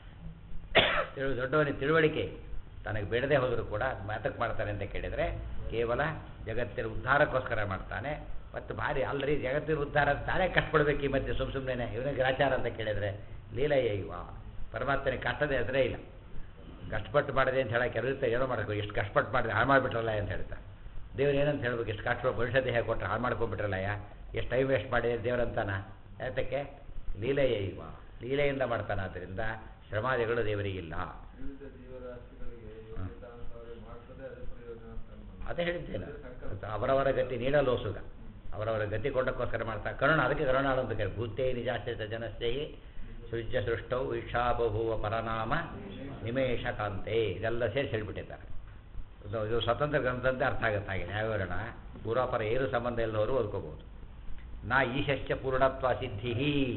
ತಿಳು ದೊಡ್ಡವನಿಗೆ ತಿಳುವಳಿಕೆ ತನಗೆ ಬೇಡದೆ ಹೋದರೂ ಕೂಡ ಮಾತಕ್ಕೆ ಮಾಡ್ತಾನೆ ಅಂತ ಕೇಳಿದರೆ ಕೇವಲ ಜಗತ್ತಿನ ಉದ್ಧಾರಕ್ಕೋಸ್ಕರ ಮಾಡ್ತಾನೆ ಮತ್ತು ಭಾರಿ ಅಲ್ರಿ ಜಗತ್ತಿನ ಉದ್ಧಾರ ತಾನೇ ಕಷ್ಟಪಡ್ಬೇಕು ಈ ಮಧ್ಯೆ ಸುಮ್ಮ ಸುಮ್ಮನೆ ಇವನಿಗೆ ಗ್ರಾಚಾರ ಅಂತ ಕೇಳಿದರೆ ಲೀಲೆಯೇ ಇವ ಪರಮಾತ್ಮನಿಗೆ ಕಷ್ಟದ ಹೆಸರೇ ಇಲ್ಲ ಕಷ್ಟಪಟ್ಟು ಮಾಡಿದೆ ಅಂತ ಹೇಳಕ್ಕೆ ಇರುತ್ತೆ ಏನೋ ಮಾಡಬೇಕು ಎಷ್ಟು ಕಷ್ಟಪಟ್ಟು ಮಾಡಿದೆ ಹಾಳು ಮಾಡಿಬಿಟ್ರಲ್ಲ ಅಂತ ಹೇಳ್ತಾರೆ ದೇವ್ರು ಏನಂತ ಹೇಳ್ಬೇಕು ಎಷ್ಟು ಕಷ್ಟಪಟ್ಟು ಭವಿಷ್ಯ ದೇಹ ಕೊಟ್ಟರೆ ಹಾಳು ಮಾಡ್ಕೊಂಡ್ಬಿಟ್ರಲ್ಲ ಯಾ ಎಷ್ಟು ಟೈಮ್ ವೇಸ್ಟ್ ಮಾಡಿದೆ ದೇವರಂತಾನ ಯಾತಕ್ಕೆ ಲೀಲೆಯೇ ಇವ ಲೀಲೆಯಿಂದ ಮಾಡ್ತಾನೆ ಆದ್ದರಿಂದ ಶ್ರಮಾದಿಗಳು ದೇವರಿಗಿಲ್ಲ ವಿವಿಧ ಜೀವರಾಶಿಗಳಿಗೆ ಯೋಗ್ಯತಾನುಸಾರ ಮಾಡ್ತದೆ ಅದೇ ಪ್ರಯೋಜನ ಅಂತ ಅನ್ಬೋದು. ಅದೇ ಹೇಳಿದ್ದೇನೆ ಅದೇ ಸಂಕಲ್ಪ. ಅವರವರ ಗತಿ ನೀಡಲೋಸುಗ ಅವರವರ ಗತಿ ಕೊಂಡಕ್ಕೋಸ್ಕರ ಮಾಡ್ತಾರೆ ಕರುಣ ಅದಕ್ಕೆ ಕರುಣಾಳು ಅಂತ ಕರೆ ಭೂತೇ ನಿಜಾಶ್ರಿತ ಜನಸ್ಥೆಯೇ ಸೃಜ್ಯ ಸೃಷ್ಟೌ ಇಕ್ಷಾಬಹುವ ಪರನಾಮ ನಿಮೇಶ ಕಾಂತೆ ಇದೆಲ್ಲ ಸೇರಿಸಿ ಹೇಳ್ಬಿಟ್ಟಿದ್ದಾರೆ ಇದು ಇದು ಸ್ವತಂತ್ರ ಗ್ರಂಥದಂತೆ ಅರ್ಥ ಆಗುತ್ತೆ ಹಾಗೆ ನ್ಯಾಯವಿವರಣ ಪೂರ್ವಾಪರ ಏನು ಸಂಬಂಧ ಇಲ್ಲದವರು ಓದ್ಕೋಬಹುದು ನಾ ಈಶಶ್ಚ ಪೂರ್ಣತ್ವ ಸಿದ್ಧಿ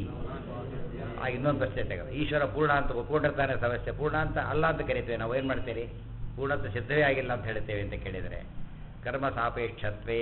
ಆ ಇನ್ನೊಂದು ಪ್ರಶ್ನೆ ತೆಗೆದು ಈಶ್ವರ ಪೂರ್ಣ ಅಂತ ಒಪ್ಕೊಂಡಿರ್ತಾನೆ ಸಮಸ್ಯೆ ಪೂರ್ಣ ಅಂತ ಅಲ್ಲ ಅಂತ ಕರಿತೇವೆ ನಾವು ಏನು ಮಾಡ್ತೀರಿ ಪೂರ್ಣತ್ವ ಸಿದ್ಧವೇ ಆಗಿಲ್ಲ ಅಂತ ಹೇಳ್ತೇವೆ ಅಂತ ಕೇಳಿದರೆ ಕರ್ಮ ಸಾಪೇಕ್ಷತ್ವೇ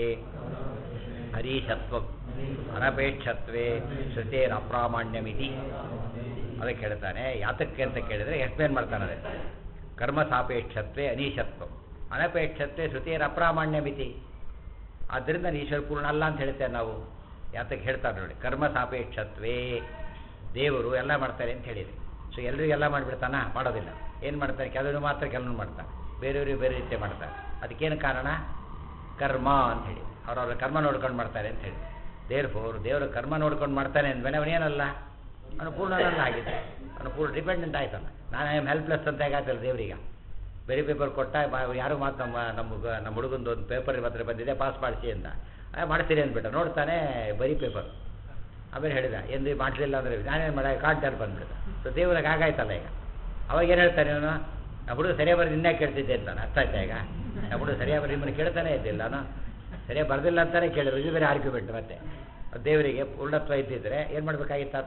ಹರೀಶತ್ವ ಅನಪೇಕ್ಷತ್ವೇ ಶ್ರುತೇರ ಅಪ್ರಾಮಾಣ್ಯಮಿತಿ ಅದಕ್ಕೆ ಹೇಳ್ತಾನೆ ಯಾತಕ್ಕೆ ಅಂತ ಕೇಳಿದರೆ ಎಕ್ಸ್ಪ್ಲೇನ್ ಮಾಡ್ತಾನೆ ಅದಕ್ಕೆ ಕರ್ಮ ಸಾಪೇಕ್ಷತ್ವೇ ಅನೀಶತ್ವ ಅನಪೇಕ್ಷತ್ವೇ ಶ್ರುತಿಯರ ಅಪ್ರಾಮಾಣ್ಯ ಮಿತಿ ಆದ್ದರಿಂದ ಈಶ್ವರ ಪೂರ್ಣ ಅಲ್ಲ ಅಂತ ಹೇಳ್ತೇವೆ ನಾವು ಯಾತಕ್ಕೆ ಹೇಳ್ತಾರೆ ನೋಡಿ ಕರ್ಮ ಸಾಪೇಕ್ಷತ್ವೇ ದೇವರು ಎಲ್ಲ ಮಾಡ್ತಾರೆ ಅಂತ ಹೇಳಿದೆ ಸೊ ಎಲ್ರಿಗೆಲ್ಲ ಮಾಡಿಬಿಡ್ತಾನ ಮಾಡೋದಿಲ್ಲ ಏನು ಮಾಡ್ತಾರೆ ಕೆಲವರು ಮಾತ್ರ ಕೆಲವರು ಮಾಡ್ತಾರೆ ಬೇರೆಯವ್ರಿಗೆ ಬೇರೆ ರೀತಿ ಮಾಡ್ತಾರೆ ಅದಕ್ಕೇನು ಕಾರಣ ಕರ್ಮ ಅಂತ ಹೇಳಿ ಅವ್ರವ್ರ ಕರ್ಮ ನೋಡ್ಕೊಂಡು ಮಾಡ್ತಾರೆ ಅಂತ ಹೇಳಿ ದೇವ್ರ ಫೋರ್ ದೇವರು ಕರ್ಮ ನೋಡ್ಕೊಂಡು ಮಾಡ್ತಾನೆ ಅಂದಮೇಲೆ ಅವನೇನಲ್ಲ ಅವನು ಪೂರ್ಣನಲ್ಲ ಆಗಿದೆ ಅವನು ಪೂರ್ಣ ಡಿಪೆಂಡೆಂಟ್ ಆಯ್ತಲ್ಲ ನಾನು ಐ ಆಮ್ ಹೆಲ್ಪ್ಲೆಸ್ ಅಂತ ಹೇಗಾಯ್ತಲ್ಲ ದೇವರಿಗೆ ಬೇರೆ ಪೇಪರ್ ಕೊಟ್ಟ ಬ- ಯಾರು ಮಾತು ನಮ್ಮ ನಮ್ಮ ನಮ್ಮ ಹುಡುಗಂದು ಒಂದು ಪೇಪರ್ ಮಾತ್ರ ಬಂದಿದೆ ಪಾಸ್ ಮಾಡಿಸಿ ಅಂತ ಆ, ಮಾಡ್ತೀರಿ ಅಂದ್ಬಿಟ್ಟ ನೋಡ್ತಾನೆ ಬರೀ ಪೇಪರ್ ಆಮೇಲೆ ಹೇಳಿದ ಎಂದು ಮಾಡಲಿಲ್ಲ ಅಂದರೆ ನಾನೇನು ಮಾಡ ಕಾಣ್ತಾರೆ ಬಂದ್ಬಿಟ್ಟು ಸೊ ದೇವ್ರಿಗೆ ಆಗಾಯ್ತಲ್ಲ ಈಗ ಅವಾಗ ಏನು ಹೇಳ್ತಾನೆ ಇವನು ನಮ್ಮ ಹುಡುಗ ಸರಿಯಾಗಿ ಬರೆದು ಇನ್ನೇ ಕೇಳ್ತಿದ್ದೆ ಅಂತಾನೆ ಅರ್ಥ ಆಯ್ತಾ ಈಗ ನಮ್ಮ ಹುಡುಗ ಸರಿಯಾಗಿ ಬರೆದು ನಿಮ್ಮನ್ನು ಕೇಳ್ತಾನೆ ಇದ್ದಿಲ್ಲ ನಾನು ಸರಿಯಾಗಿ ಬರೆದಿಲ್ಲ ಅಂತಾನೆ ಕೇಳಿದ್ರು ಇದು ಬೇರೆ ಆರ್ಗ್ಯುಮೆಂಟ್ ಮತ್ತೆ ದೇವರಿಗೆ ಪೂರ್ಣತ್ವ ಇದ್ದಿದ್ರೆ ಏನು ಮಾಡಬೇಕಾಗಿತ್ತಾತ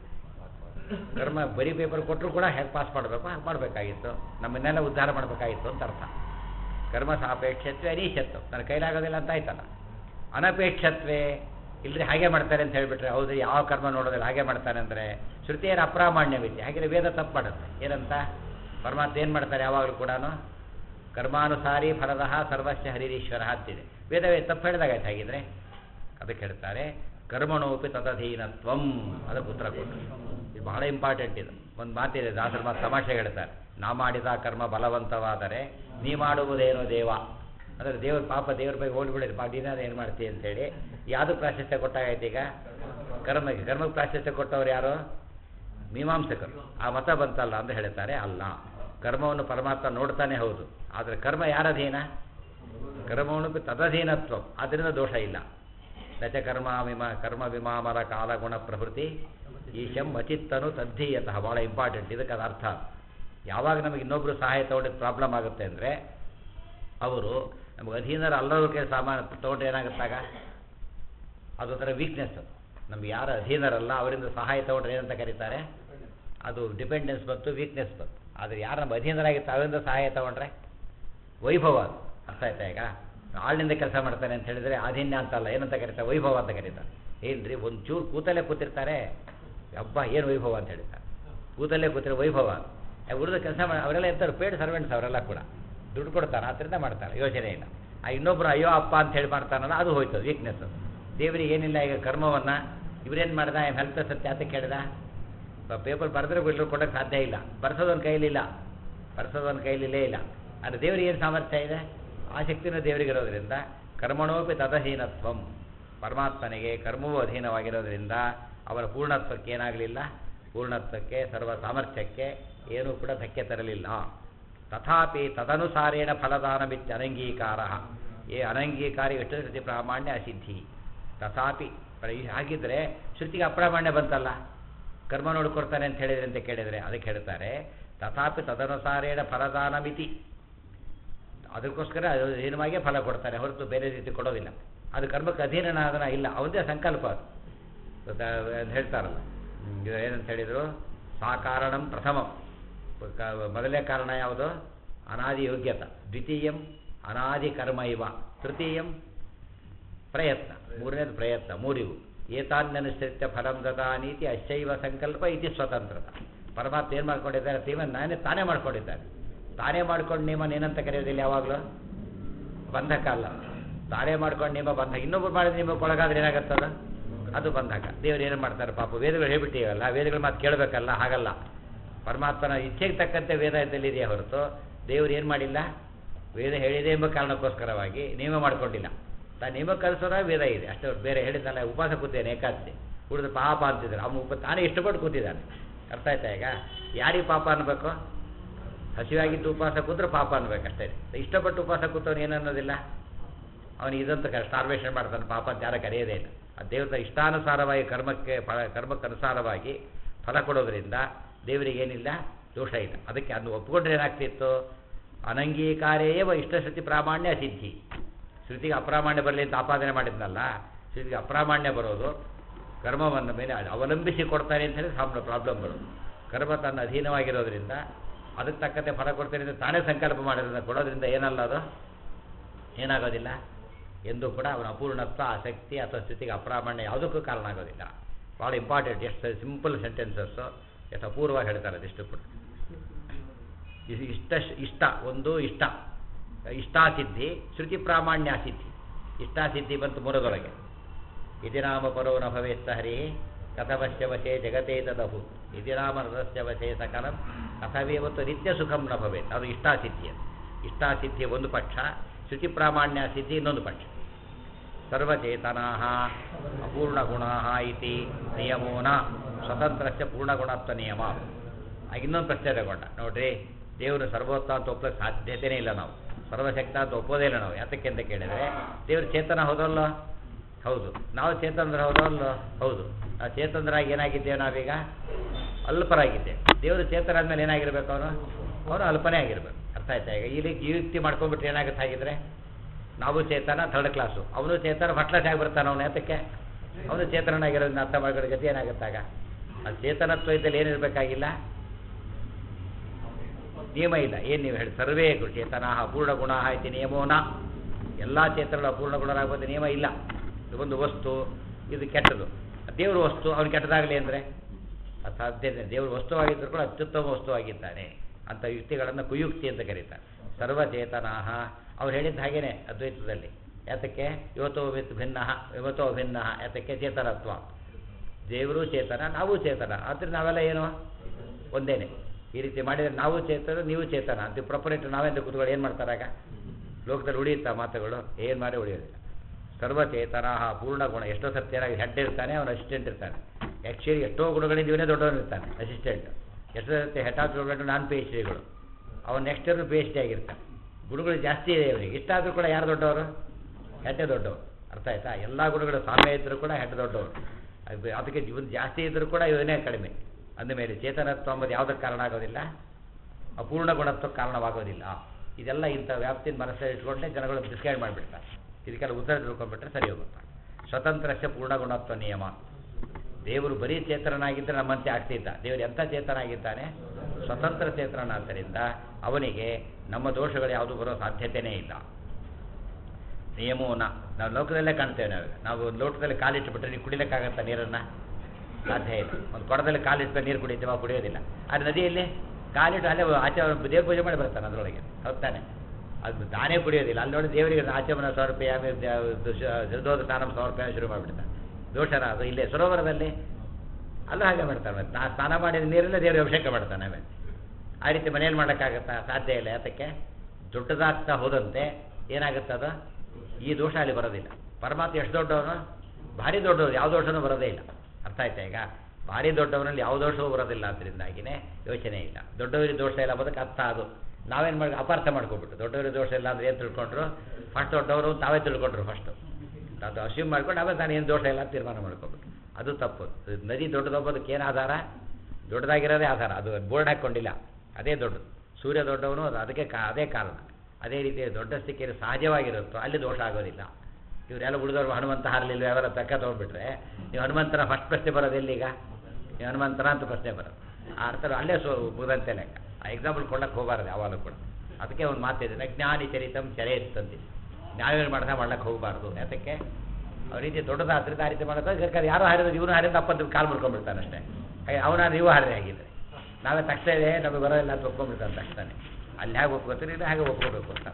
ಕರ್ಮ ಬರೀ ಪೇಪರ್ ಕೊಟ್ಟರು ಕೂಡ ಹೇಗೆ ಪಾಸ್ ಮಾಡಬೇಕು ಹಾಗೆ ಮಾಡಬೇಕಾಗಿತ್ತು ನಮ್ಮನ್ನೆಲ್ಲ ಉದ್ಧಾರ ಮಾಡಬೇಕಾಗಿತ್ತು ಅಂತ ಅರ್ಥ ಕರ್ಮ ಸಾಪೇಕ್ಷತ್ವೇ ಅನೀಶತ್ವ ನನ್ನ ಕೈಲಾಗೋದಿಲ್ಲ ಅಂತ ಆಯ್ತಲ್ಲ ಅನಪೇಕ್ಷತ್ವೇ ಇಲ್ಲದ್ರೆ ಹಾಗೆ ಮಾಡ್ತಾರೆ ಅಂತ ಹೇಳಿಬಿಟ್ರೆ ಹೌದು ಯಾವ ಕರ್ಮ ನೋಡೋದಿಲ್ಲ ಹಾಗೆ ಮಾಡ್ತಾನೆ ಅಂದರೆ ಶ್ರುತಿಯರ ಅಪ್ರಾಮಾಣ್ಯವಿದೆ ಹಾಗೆ ವೇದ ತಪ್ಪು ಮಾಡುತ್ತೆ ಏನಂತ ಪರಮಾತ್ಮ ಏನು ಮಾಡ್ತಾರೆ ಯಾವಾಗಲೂ ಕೂಡ ಕರ್ಮಾನುಸಾರಿ ಫಲದಃ ಸರ್ವಸ್ಯ ಹರಿರೀಶ್ವರ ಅಂತಿದೆ ವೇದವೇ ತಪ್ಪು ಹೇಳಿದಾಗಾಯ್ತು ಹಾಗಿದ್ರೆ ಅದಕ್ಕೆ ಹೇಳ್ತಾರೆ ಕರ್ಮಣೋಪಿ ತದಧೀನತ್ವಂ ಅದಕ್ಕೆ ಉತ್ತರ ಕೊಟ್ಟರು ಇದು ಬಹಳ ಇಂಪಾರ್ಟೆಂಟ್ ಇದು ಒಂದು ಮಾತಿದೆ ದಾಸರ ಮಾತು ತಮಾಷೆ ಹೇಳ್ತಾರೆ ನಾ ಮಾಡಿದ ಕರ್ಮ ಬಲವಂತವಾದರೆ ನೀ ಮಾಡುವುದೇನೋ ದೇವ ಅಂದರೆ ದೇವ್ರ ಪಾಪ ದೇವ್ರ ಬಗ್ಗೆ ಹೋಗ್ಬಿಡಿರಿ ಪಾ ನೀನಾದ ಏನು ಮಾಡ್ತೀವಿ ಅಂತೇಳಿ ಯಾವುದು ಪ್ರಾಶಸ್ತ್ಯ ಕೊಟ್ಟಾಗೈತೆ ಈಗ ಕರ್ಮಕ್ಕೆ ಕರ್ಮಕ್ಕೆ ಪ್ರಾಶಸ್ತ್ಯ ಕೊಟ್ಟವ್ರು ಯಾರು ಮೀಮಾಂಸಕರು ಆ ಮತ ಬಂತಲ್ಲ ಅಂತ ಹೇಳ್ತಾರೆ ಅಲ್ಲ ಕರ್ಮವನ್ನು ಪರಮಾತ್ಮ ನೋಡ್ತಾನೆ ಹೌದು ಆದರೆ ಕರ್ಮ ಯಾರಧೀನ ಕರ್ಮವನ್ನು ತದಧೀನತ್ವ ಆದ್ದರಿಂದ ದೋಷ ಇಲ್ಲ ನಚ ಕರ್ಮ ವಿಮ ಕರ್ಮ ವಿಮಾಮರ ಕಾಲಗುಣ ಪ್ರಭೃತಿ ಈಶಂ ಅಚಿತ್ತನು ತದ್ಧೀಯತಃ ಭಾಳ ಇಂಪಾರ್ಟೆಂಟ್ ಇದಕ್ಕೆ ಅದು ಅರ್ಥ ಯಾವಾಗ ನಮಗೆ ಇನ್ನೊಬ್ಬರು ಸಹಾಯ ತಗೊಂಡಿದ್ದು ಪ್ರಾಬ್ಲಮ್ ಆಗುತ್ತೆ ಅಂದರೆ ಅವರು ನಮಗೆ ಅಧೀನರ ಅಲ್ಲವ್ರಿಗೆ ಸಾಮಾನು ತೊಗೊಂಡ್ರೆ ಏನಾಗುತ್ತಾಗ ಅದೊಂಥರ ವೀಕ್ನೆಸ್ ಅದು ನಮ್ಗೆ ಯಾರು ಅಧೀನರಲ್ಲ ಅವರಿಂದ ಸಹಾಯ ತಗೊಂಡ್ರೆ ಏನಂತ ಕರೀತಾರೆ ಅದು ಡಿಪೆಂಡೆನ್ಸ್ ಬಂತು ವೀಕ್ನೆಸ್ ಬಂತು ಆದರೆ ಯಾರು ನಮ್ಮ ಅಧೀನರಾಗಿತ್ತು ಅವರಿಂದ ಸಹಾಯ ತಗೊಂಡ್ರೆ ವೈಭವ ಅದು ಅರ್ಥ ಆಯ್ತಾ ಈಗ ಆಳಿನಿಂದ ಕೆಲಸ ಮಾಡ್ತಾನೆ ಅಂತ ಹೇಳಿದರೆ ಆಧೀನ್ಯ ಅಂತಲ್ಲ ಏನಂತ ಕರೀತಾರೆ ವೈಭವ ಅಂತ ಕರೀತಾರೆ ಏನ್ರಿ ಒಂದು ಚೂರು ಕೂತಲ್ಲೇ ಕೂತಿರ್ತಾರೆ ಹಬ್ಬ ಏನು ವೈಭವ ಅಂತ ಹೇಳ್ತಾರೆ ಕೂತಲ್ಲೇ ಕೂತಿರೋ ವೈಭವ ಉಳಿದ ಕೆಲಸ ಮಾಡಿ ಅವರೆಲ್ಲ ಇರ್ತಾರೆ ಪೇಡ್ ಸರ್ವೆಂಟ್ಸ್ ಅವರೆಲ್ಲ ಕೂಡ ದುಡ್ಡು ಕೊಡ್ತಾರೆ ಆದ್ದರಿಂದ ಮಾಡ್ತಾರೆ ಯೋಚನೆ ಇಲ್ಲ ಆ ಇನ್ನೊಬ್ಬರು ಅಯ್ಯೋ ಅಪ್ಪ ಅಂತ ಹೇಳಿ ಮಾಡ್ತಾನಲ್ಲ ಅದು ಹೋಯ್ತು ವೀಕ್ನೆಸ್ ದೇವರಿಗೆ ಏನಿಲ್ಲ ಈಗ ಕರ್ಮವನ್ನು ಇವರೇನು ಮಾಡ್ದ ಹೆಲ್ತ್ ಸತ್ಯ ಅಂತ ಕೇಳಿದ ಪೇಪರ್ ಬರೆದ್ರೆ ಬಿಟ್ಟರು ಕೊಡೋಕ್ಕೆ ಸಾಧ್ಯ ಇಲ್ಲ ಬರ್ಸೋದೊಂದು ಕೈಲಿಲ್ಲ ಬರ್ಸೋದೊಂದು ಕೈಲಿಲ್ಲೇ ಇಲ್ಲ ಆದರೆ ದೇವರಿಗೆ ಏನು ಸಾಮರ್ಥ್ಯ ಇದೆ ಆ ಶಕ್ತಿನೂ ದೇವರಿಗೆ ಇರೋದ್ರಿಂದ ಕರ್ಮಣೋಪಿ ತದಹೀನತ್ವಂ ಪರಮಾತ್ಮನಿಗೆ ಕರ್ಮವೂ ಅಧೀನವಾಗಿರೋದ್ರಿಂದ ಅವರ ಪೂರ್ಣತ್ವಕ್ಕೆ ಏನಾಗಲಿಲ್ಲ ಪೂರ್ಣತ್ವಕ್ಕೆ ಸರ್ವ ಸಾಮರ್ಥ್ಯಕ್ಕೆ ಏನೂ ಕೂಡ ಧಕ್ಕೆ ತರಲಿಲ್ಲ ತಥಾಪಿ ತದನುಸಾರೇಣ ಫಲದಾನಮಿತ್ಯ ಅನಂಗೀಕಾರ ಏ ಅನಂಗೀಕಾರಿ ಎಷ್ಟು ಶ್ರುತಿ ಪ್ರಾಮಾಣ್ಯ ಅಸಿದ್ಧಿ ತಥಾಪಿ ಪ್ರ- ಹಾಗಿದ್ರೆ ಶ್ರುತಿಗೆ ಅಪ್ರಾಮಾಣ್ಯ ಬಂತಲ್ಲ ಕರ್ಮ ನೋಡ್ಕೊಡ್ತಾನೆ ಅಂತ ಹೇಳಿದ್ರೆ ಅಂತ ಕೇಳಿದರೆ ಅದಕ್ಕೆ ಹೇಳ್ತಾರೆ ತಥಾಪಿ ತದನುಸಾರೇಣ ಫಲದಾನಮಿತಿ ಅದಕ್ಕೋಸ್ಕರ ಅದು ಅಧೀನವಾಗಿಯೇ ಫಲ ಕೊಡ್ತಾನೆ ಹೊರತು ಬೇರೆ ರೀತಿ ಕೊಡೋದಿಲ್ಲ ಅದು ಕರ್ಮಕ್ಕೆ ಅಧೀನನಾದನ ಇಲ್ಲ ಅವನದೇ ಸಂಕಲ್ಪ ಅದು ಗೊತ್ತಾ? ಅದು ಹೇಳ್ತಾರಲ್ಲ ಹ್ಮ್, ಇದು ಏನಂತ ಹೇಳಿದರು ಸಾಕಾರಣಂ ಪ್ರಥಮಂ ಕ- ಮೊದಲನೇ ಕಾರಣ ಯಾವುದು ಅನಾದಿ ಯೋಗ್ಯತ ದ್ವಿತೀಯಂ ಅನಾದಿ ಕರ್ಮ ಇವ ತೃತೀಯಂ ಪ್ರಯತ್ನ ಮೂರನೇದು ಪ್ರಯತ್ನ ಮೂರಿವು ಏತಾನ್ಯನುಸೃತ್ಯ ಫಲಂ ದದಾನೀತಿ ಅಶೈವ ಸಂಕಲ್ಪ ಇತಿ ಸ್ವತಂತ್ರತ ಪರಮಾತ್ಮ ಏನು ಮಾಡ್ಕೊಂಡಿದ್ದಾರೆ ತೀವನ್ ನಾನೇ ತಾನೇ ಮಾಡ್ಕೊಂಡಿದ್ದಾನೆ ತಾನೇ ಮಾಡ್ಕೊಂಡು ನಿಯಮನ ಏನಂತ ಕರೆಯೋದಿಲ್ಲ ಯಾವಾಗಲೂ ಬಂಧಕ ಅಲ್ಲ ತಾನೇ ಮಾಡ್ಕೊಂಡು ನಿಯಮ ಬಂಧಕ ಇನ್ನೊಬ್ರು ಮಾಡಿದ ನಿಯಮಕ್ಕೆ ಒಳಗಾದ್ರೆ ಏನಾಗುತ್ತದ ಅದು ಬಂಧಕ ದೇವ್ರು ಏನು ಮಾಡ್ತಾರೆ ಪಾಪ ವೇದಗಳು ಹೇಳ್ಬಿಟ್ಟಿವಲ್ಲ ವೇದಗಳ ಮಾತು ಕೇಳಬೇಕಲ್ಲ ಹಾಗಲ್ಲ ಪರಮಾತ್ಮನ ಇಚ್ಛೆಗೆ ತಕ್ಕಂತೆ ವೇದ ಇದೆಯೇ ಹೊರತು ದೇವ್ರು ಏನು ಮಾಡಿಲ್ಲ ವೇದ ಹೇಳಿದೆ ಎಂಬ ಕಾರಣಕ್ಕೋಸ್ಕರವಾಗಿ ನಿಯಮ ಮಾಡ್ಕೊಂಡಿಲ್ಲ ತಾನು ನಿಯಮ ಕಲಿಸೋರ ವೇದ ಇದೆ ಅಷ್ಟೇ ಹೊರ್ತು ಬೇರೆ ಹೇಳಿದ್ನಲ್ಲ ಉಪವಾಸ ಕೂತೇನೆ ಏಕಾದಶಿ ಕುಡಿದು ಪಾಪ ಅಂತಿದ್ದಾರೆ ಅವನು ಉಪ ತಾನೇ ಇಷ್ಟಪಟ್ಟು ಕೂತಿದ್ದಾನೆ ಅರ್ಥ ಆಯ್ತಾ ಈಗ ಯಾರಿಗೆ ಪಾಪ ಅನ್ಬೇಕು ಹಸಿವಾಗಿದ್ದು ಉಪವಾಸ ಕೂತ್ರೆ ಪಾಪ ಅನ್ಬೇಕು ಅಷ್ಟೇ ಇಷ್ಟಪಟ್ಟು ಉಪವಾಸ ಕೂತವನು ಏನು ಅನ್ನೋದಿಲ್ಲ ಅವನು ಇದಂತ ಸ್ಟಾರ್ವೇಷನ್ ಮಾಡ್ತಾನೆ ಪಾಪ ಅಂತ ಯಾರ ಕರೆಯೋದೇ ಇಲ್ಲ ಆ ದೇವರ ಇಷ್ಟಾನುಸಾರವಾಗಿ ಕರ್ಮಕ್ಕೆ ಫಲ ಕರ್ಮಕ್ಕನುಸಾರವಾಗಿ ಫಲ ಕೊಡೋದ್ರಿಂದ ದೇವರಿಗೆ ಏನಿಲ್ಲ ದೋಷ ಇಲ್ಲ ಅದಕ್ಕೆ ಅದನ್ನು ಒಪ್ಪಿಕೊಂಡ್ರೆ ಏನಾಗ್ತಿತ್ತು ಅನಂಗೀಕಾರೇವ ಇಷ್ಟಶ್ರುತಿ ಪ್ರಾಮಾಣ್ಯ ಸಿದ್ಧಿ ಶ್ರುತಿಗೆ ಅಪ್ರಾಮಾಣ್ಯ ಬರಲಿ ಅಂತ ಆಪಾದನೆ ಮಾಡಿದ್ನಲ್ಲ ಶ್ರುತಿಗೆ ಅಪ್ರಾಮಾಣ್ಯ ಬರೋದು ಕರ್ಮವನ್ನು ಮೇಲೆ ಅವಲಂಬಿಸಿ ಕೊಡ್ತಾರೆ ಅಂತ ಹೇಳಿ ಸಾಮಾನ್ಯ ಪ್ರಾಬ್ಲಮ್ ಬರೋದು ಕರ್ಮ ತನ್ನ ಅಧೀನವಾಗಿರೋದ್ರಿಂದ ಅದಕ್ಕೆ ತಕ್ಕಂತೆ ಫಲ ಕೊಡ್ತಾರೆ ಅಂತ ತಾನೇ ಸಂಕಲ್ಪ ಮಾಡೋದ್ರಿಂದ ಕೊಡೋದ್ರಿಂದ ಏನಲ್ಲ ಅದು ಏನಾಗೋದಿಲ್ಲ ಎಂದೂ ಕೂಡ ಅವನ ಅಪೂರ್ಣತ್ವ ಆಸಕ್ತಿ ಅಥವಾ ಸ್ಥಿತಿಗೆ ಅಪ್ರಾಮಾಣ್ಯ ಯಾವುದಕ್ಕೂ ಕಾರಣ ಆಗೋದಿಲ್ಲ ಭಾಳ ಇಂಪಾರ್ಟೆಂಟ್ ಎಷ್ಟು ಸಿಂಪಲ್ ಸೆಂಟೆನ್ಸಸ್ಸು ಎಷ್ಟು ಅಪೂರ್ವವಾಗಿ ಹೇಳ್ತಾರೆ ಅದೆಷ್ಟು ಕೂಡ ಇದು ಇಷ್ಟ ಇಷ್ಟ ಒಂದು ಇಷ್ಟ ಇಷ್ಟಾಸಿದ್ಧಿ ಶ್ರುತಿ ಪ್ರಾಮಾಣ್ಯ ಸಿದ್ಧಿ ಇಷ್ಟಾಸಿದ್ಧಿ ಬಂತು ಮೂರದೊಳಗೆ ಇತಿ ನಾಮ ಪರೋ ನ ಭವೇತ್ ಹರಿ ಕಥವಶ್ಯ ವಶೇ ಜಗತೇ ತದಹು ಇತಿ ನಾಮ ರಸಸ್ಯ ವಶೇ ಸಕಲಂ ಕಥವೇವತ್ತು ನಿತ್ಯ ಸುಖಂ ನ ಭವೇತ್ ಅದು ಇಷ್ಟಾಸಿದ್ಧಿ ಅದು ಇಷ್ಟಾಸಿದ್ಧಿ ಒಂದು ಪಕ್ಷ ಶ್ರುತಿ ಪ್ರಾಮಾಣ್ಯ ಸಿದ್ಧಿ ಇನ್ನೊಂದು ಪಕ್ಷ ಸರ್ವಚೇತನಾ ಅಪೂರ್ಣಗುಣಾ ಇತಿ ನಿಯಮೋನ ಸ್ವತಂತ್ರಸ್ಯ ಪೂರ್ಣಗುಣತ್ವ ನಿಯಮ ಆಗ ಇನ್ನೊಂದು ಪ್ರಶ್ನೆ ತಗೊಂಡ ನೋಡ್ರಿ ದೇವರು ಸರ್ವೋತ್ತ ಅಂತ ಒಪ್ಪಕ್ಕೆ ಸಾಧ್ಯತೆಯೇ ಇಲ್ಲ ನಾವು ಸರ್ವಶಕ್ತ ಅಂತ ಒಪ್ಪೋದೇ ಇಲ್ಲ ನಾವು ಯಾತಕ್ಕೆ ಅಂತ ಕೇಳಿದರೆ ದೇವರು ಚೇತನ ಹೌದಲ್ಲ ಹೌದು ನಾವು ಚೇತನರ ಹೌದಲ್ಲ ಹೌದು ಆ ಚೇತನರಾಗಿ ಏನಾಗಿದ್ದೇವೆ ನಾವೀಗ ಅಲ್ಪರಾಗಿದ್ದೇವೆ ದೇವರು ಚೇತನ ಆದ್ಮೇಲೆ ಏನಾಗಿರ್ಬೇಕು ಅವನು ಅವನು ಅಲ್ಪನೇ ಆಗಿರ್ಬೇಕು ಅರ್ಥ ಆಯ್ತಾ ಈಗ ಈ ರೀತಿ ಈ ರೀತಿ ಮಾಡ್ಕೊಂಡ್ಬಿಟ್ರೆ ಏನಾಗುತ್ತೆ ಹಾಗಿದ್ರೆ ನಾವು ಚೇತನ ಥರ್ಡ್ ಕ್ಲಾಸು ಅವನು ಚೇತನ ಫಸ್ಟ್ ಕ್ಲಾಸ್ ಆಗಿ ಬರ್ತಾನೆ ಅವನು ಯಾತಕ್ಕೆ ಅವನು ಚೇತನನಾಗಿರೋದನ್ನ ಅರ್ಥ ಮಾಡ್ಕೊಳ್ಳೋ ಗತಿ ಏನಾಗುತ್ತಾಗ ಆ ಚೇತನತ್ವ ಇದ್ದಲ್ಲಿ ಏನಿರಬೇಕಾಗಿಲ್ಲ ನಿಯಮ ಇಲ್ಲ ಏನು ನೀವು ಹೇಳಿ ಸರ್ವೇ ಗು- ಚೇತನಾಹ ಅಪೂರ್ಣ ಗುಣ ಇತಿ ನಿಯಮೋನ ಎಲ್ಲ ಚೇತನಗಳು ಅಪೂರ್ಣ ಗುಣರಾಗುವುದು ನಿಯಮ ಇಲ್ಲ ಇದು ಒಂದು ವಸ್ತು ಇದು ಕೆಟ್ಟದು ದೇವರು ವಸ್ತು ಅವನು ಕೆಟ್ಟದಾಗಲಿ ಅಂದರೆ ಅದು ಸಾಧ್ಯ ಇದೆ ದೇವರು ವಸ್ತುವಾಗಿದ್ದರೂ ಕೂಡ ಅತ್ಯುತ್ತಮ ವಸ್ತುವಾಗಿದ್ದಾನೆ ಅಂತ ಯುಕ್ತಿಗಳನ್ನು ಕುಯುಕ್ತಿ ಅಂತ ಕರೀತಾರೆ ಸರ್ವಚೇತನಾಹ ಅವ್ರು ಹೇಳಿದ್ದು ಹಾಗೇನೆ ಅದ್ವೈತದಲ್ಲಿ ಯಾತಕ್ಕೆ ಇವತ್ತೋ ವಿತ್ ಭಿನ್ನ ಇವತ್ತೋ ಭಿನ್ನ ಯಾತಕ್ಕೆ ಚೇತನತ್ವ ದೇವರು ಚೇತನ ನಾವು ಚೇತನ ಆದರೆ ನಾವೆಲ್ಲ ಏನು ಒಂದೇನೆ ಈ ರೀತಿ ಮಾಡಿದರೆ ನಾವು ಚೇತನ ನೀವು ಚೇತನ ಅಂತ ಪ್ರೊಪರೇಟರ್ ನಾವೆಂದು ಕೂತ್ಕೊಂಡು ಏನು ಮಾಡ್ತಾರಾಗ ಲೋಕದಲ್ಲಿ ಉಳಿಯುತ್ತಾ ಮಾತುಗಳು ಏನು ಮಾಡಿ ಉಳಿಯೋದಿಲ್ಲ ಸರ್ವಚೇತನ ಪೂರ್ಣ ಗುಣ ಎಷ್ಟೋ ಸರ್ತಿ ಏನಾಗಿ ಹೆಡ್ ಇರ್ತಾನೆ ಅವನು ಅಸಿಸ್ಟೆಂಟ್ ಇರ್ತಾನೆ ಆ್ಯಕ್ಚುಲಿ ಎಷ್ಟೋ ಗುಣಗಳಿಂದ ಇವನೇ ದೊಡ್ಡವನು ಇರ್ತಾನೆ ಅಸಿಸ್ಟೆಂಟ್ ಎಷ್ಟೋ ಸರ್ತಿ ಹೆಡ್ ಆಫ್ ಡಿಪಾರ್ಟ್ಮೆಂಟ್ ನಾನ್ ಪಿ ಎಚ್ ಡಿಗಳು ಅವನು next year P H D ಆಗಿರ್ತಾನೆ ಗುಣಗಳು ಜಾಸ್ತಿ ಇದೆ ಇವರಿಗೆ ಇಷ್ಟಾದರೂ ಕೂಡ ಯಾರು ದೊಡ್ಡವರು ಹೆಡ್ಡೇ ದೊಡ್ಡವರು ಅರ್ಥ ಆಯ್ತಾ ಎಲ್ಲ ಗುಣಗಳು ಸಾಮ್ಯ ಇದ್ದರೂ ಕೂಡ ಹೆಡ್ ದೊಡ್ಡವರು ಅದು ಅದಕ್ಕೆ ಇವನು ಜಾಸ್ತಿ ಇದ್ದರೂ ಕೂಡ ಇವನೇ ಕಡಿಮೆ ಅಂದಮೇಲೆ ಚೇತನತ್ವ ಅಂಬುದು ಯಾವುದಕ್ಕೆ ಕಾರಣ ಆಗೋದಿಲ್ಲ ಅಪೂರ್ಣ ಗುಣತ್ವಕ್ಕೆ ಕಾರಣವಾಗೋದಿಲ್ಲ ಇದೆಲ್ಲ ಇಂಥ ವ್ಯಾಪ್ತಿನ ಮನಸ್ಸಲ್ಲಿ ಇಟ್ಕೊಂಡೇ ಜನಗಳು ಡಿಸ್ಕೈಡ್ ಮಾಡಿಬಿಡ್ತಾರೆ ಇದಕ್ಕೆಲ್ಲ ಉತ್ತರ ತಿಳ್ಕೊಂಡ್ಬಿಟ್ರೆ ಸರಿ ಹೋಗುತ್ತೆ ಸ್ವತಂತ್ರಸ್ಯ ಪೂರ್ಣ ಗುಣತ್ವ ನಿಯಮ ದೇವರು ಬರೀ ಚೇತನನಾಗಿದ್ದರೆ ನಮ್ಮಂತೆ ಆಗ್ತಿದ್ದ ದೇವರು ಎಂಥ ಚೇತನಾಗಿದ್ದಾನೆ ಸ್ವತಂತ್ರ ಚೇತನನಾದ್ದರಿಂದ ಅವನಿಗೆ ನಮ್ಮ ದೋಷಗಳು ಯಾವುದು ಬರೋ ಸಾಧ್ಯತೆಯೇ ಇಲ್ಲ ನಿಯಮವನ್ನ ನಾವು ಲೋಕದಲ್ಲೇ ಕಾಣ್ತೇವೆ ನಾವು ನಾವು ಒಂದು ಲೋಟದಲ್ಲಿ ಕಾಲಿಟ್ಟುಬಿಟ್ರೆ ನೀವು ಕುಡಿಲಿಕ್ಕಾಗತ್ತಾ ನೀರನ್ನು ಸಾಧ್ಯ ಇಲ್ಲ ಒಂದು ಕೊಡದಲ್ಲಿ ಕಾಲಿಟ್ಟ ನೀರು ಕುಡಿತೀವ ಕುಡಿಯೋದಿಲ್ಲ ಆದರೆ ನದಿಯಲ್ಲಿ ಕಾಲಿಟ್ಟು ಅಲ್ಲೇ ಆಚೆ ದೇವ್ರ ಪೂಜೆ ಮಾಡಿ ಬರ್ತಾನೆ ಅದರೊಳಗೆ ಹೌದ್ ತಾನೆ ಅದು ತಾನೇ ಕುಡಿಯೋದಿಲ್ಲ ಅಲ್ಲಿ ನೋಡಿ ದೇವರಿಗೆ ಆಚಮನ ಸಾವಿರ ರೂಪಾಯಿ ಆಮೇಲೆ ಜಲದೋದ ಸ್ನಾನ ಸಾವಿರ ರೂಪಾಯಿ ಶುರು ಮಾಡಿಬಿಡ್ತಾನೆ ದೋಷನ ಅದು ಇಲ್ಲೇ ಸರೋವರದಲ್ಲಿ ಅಲ್ಲೂ ಹಾಗೆ ಮಾಡ್ತಾನೆ ಮತ್ತೆ ನಾ ಸ್ನಾನ ಮಾಡಿದ ನೀರಲ್ಲೇ ದೇವರಿಗೆ ಅಭಿಷೇಕ ಮಾಡ್ತಾನೆ ಆಮೇಲೆ ಆ ರೀತಿ ಮನೇಲಿ ಮಾಡೋಕ್ಕಾಗತ್ತಾ ಸಾಧ್ಯ ಇಲ್ಲ ಯಾತಕ್ಕೆ ದೊಡ್ಡದಾಗ್ತಾ ಹೋದಂತೆ ಏನಾಗುತ್ತೆ ಅದು ಈ ದೋಷ ಅಲ್ಲಿ ಬರೋದಿಲ್ಲ ಪರಮಾತ್ಮ ಎಷ್ಟು ದೊಡ್ಡವನು ಭಾರಿ ದೊಡ್ಡವರು ಯಾವ ದೋಷನೂ ಬರೋದೇ ಇಲ್ಲ ಅರ್ಥ ಆಯ್ತಾ ಈಗ ಭಾರಿ ದೊಡ್ಡವನಲ್ಲಿ ಯಾವ ದೋಷವೂ ಬರೋದಿಲ್ಲ ಅದರಿಂದಾಗಿನೇ ಯೋಚನೆ ಇಲ್ಲ ದೊಡ್ಡವರಿಗೆ ದೋಷ ಇಲ್ಲ ಬದಕ್ಕೆ ಅರ್ಥ ಅದು ನಾವೇನು ಮಾಡಿ ಅಪಾರ್ಥ ಮಾಡ್ಕೊಬಿಟ್ಟು ದೊಡ್ಡವರಿಗೆ ದೋಷ ಇಲ್ಲ ಅಂದ್ರೆ ಏನು ತಿಳ್ಕೊಂಡ್ರು ಫಸ್ಟ್ ದೊಡ್ಡವರು ತಾವೇ ತಿಳ್ಕೊಂಡ್ರು ಫಸ್ಟು ಅದು ಅಸ್ಯೂಮ್ ಮಾಡ್ಕೊಂಡು ಆಮೇಲೆ ನಾನು ಏನು ದೋಷ ಇಲ್ಲ ಅಂತ ತೀರ್ಮಾನ ಮಾಡ್ಕೊಬಿಟ್ಟು ಅದು ತಪ್ಪು ನದಿ ದೊಡ್ಡದೊಬ್ಬದಕ್ಕೆ ಏನು ಆಧಾರ ದೊಡ್ಡದಾಗಿರೋದೇ ಆಧಾರ ಅದು ಬೋರ್ಡ್ ಹಾಕ್ಕೊಂಡಿಲ್ಲ ಅದೇ ದೊಡ್ಡದು ಸೂರ್ಯ ದೊಡ್ಡವನು ಅದು ಅದಕ್ಕೆ ಕಾ ಅದೇ ಕಾರಣ ಅದೇ ರೀತಿ ದೊಡ್ಡ ಸ್ಥಿತಿಯಲ್ಲಿ ಸಹಜವಾಗಿರುತ್ತೋ ಅಲ್ಲಿ ದೋಷ ಆಗೋದಿಲ್ಲ ಇವರೆಲ್ಲ ಉಳಿದವರು ಹನುಮಂತ ಹಾರಲಿಲ್ಲ ಯಾವೆಲ್ಲ ತಕ್ಕ ತೊಗೊಂಡ್ಬಿಟ್ರೆ ನೀವು ಹನುಮಂತನ ಫಸ್ಟ್ ಪ್ರಶ್ನೆ ಬರೋದು ಎಲ್ಲಿಗ ನೀವು ಹನುಮಂತನ ಅಂತ ಪ್ರಶ್ನೆ ಬರೋದು ಆ ಅರ್ಥ ಅಲ್ಲೇ ಸೊ ಮುಗದಂತೆ ಲೆಕ್ಕ ಆ ಎಕ್ಸಾಂಪಲ್ ಕೊಡಕ್ಕೆ ಹೋಗಬಾರ್ದು ಯಾವಾಗಲೂ ಕೂಡ ಅದಕ್ಕೆ ಒಂದು ಮಾತಿದೆ ನಜ್ಞಾನಿ ಚರಿತಂ ಚರೆ ಇತ್ತಂತೆ ನ್ಯಾಯವೇನು ಮಾಡ್ದ ಮಾಡ್ಲಕ್ಕೆ ಹೋಗಬಾರ್ದು ಯಾತಕ್ಕೆ ಅವ್ರ ರೀತಿ ದೊಡ್ಡದಾದ್ರಿಂದ ಆ ರೀತಿ ಮಾಡೋದು ಯಾಕಂದ್ರೆ ಯಾರೋ ಹಾರಿದ್ರೆ ಇವನು ಹಾರಿದ್ರೆ ಅಪ್ಪತ್ತು ಕಾಲು ಮಾಡ್ಕೊಂಡ್ಬಿಡ್ತಾನೆ ಅಷ್ಟೇ ಹಾಗೆ ಅವನ ನೀವು ಹಾರಿದ್ರೆ ಆಗಿದ್ರೆ ನಾವೇ ತಕ್ಷಣ ಇದೆ ನಮಗೆ ಬರೋದಿಲ್ಲ ಅಂತ ಒಪ್ಕೊಂಡ್ಬಿಡ್ತಾನೆ ತಕ್ಷಣ ಅಲ್ಲಿ ಹೇಗೆ ಒಪ್ಕೋತೀರಿ ಇಲ್ಲ ಹಾಗೆ ಒಪ್ಕೋಬೇಕು ಅಂತ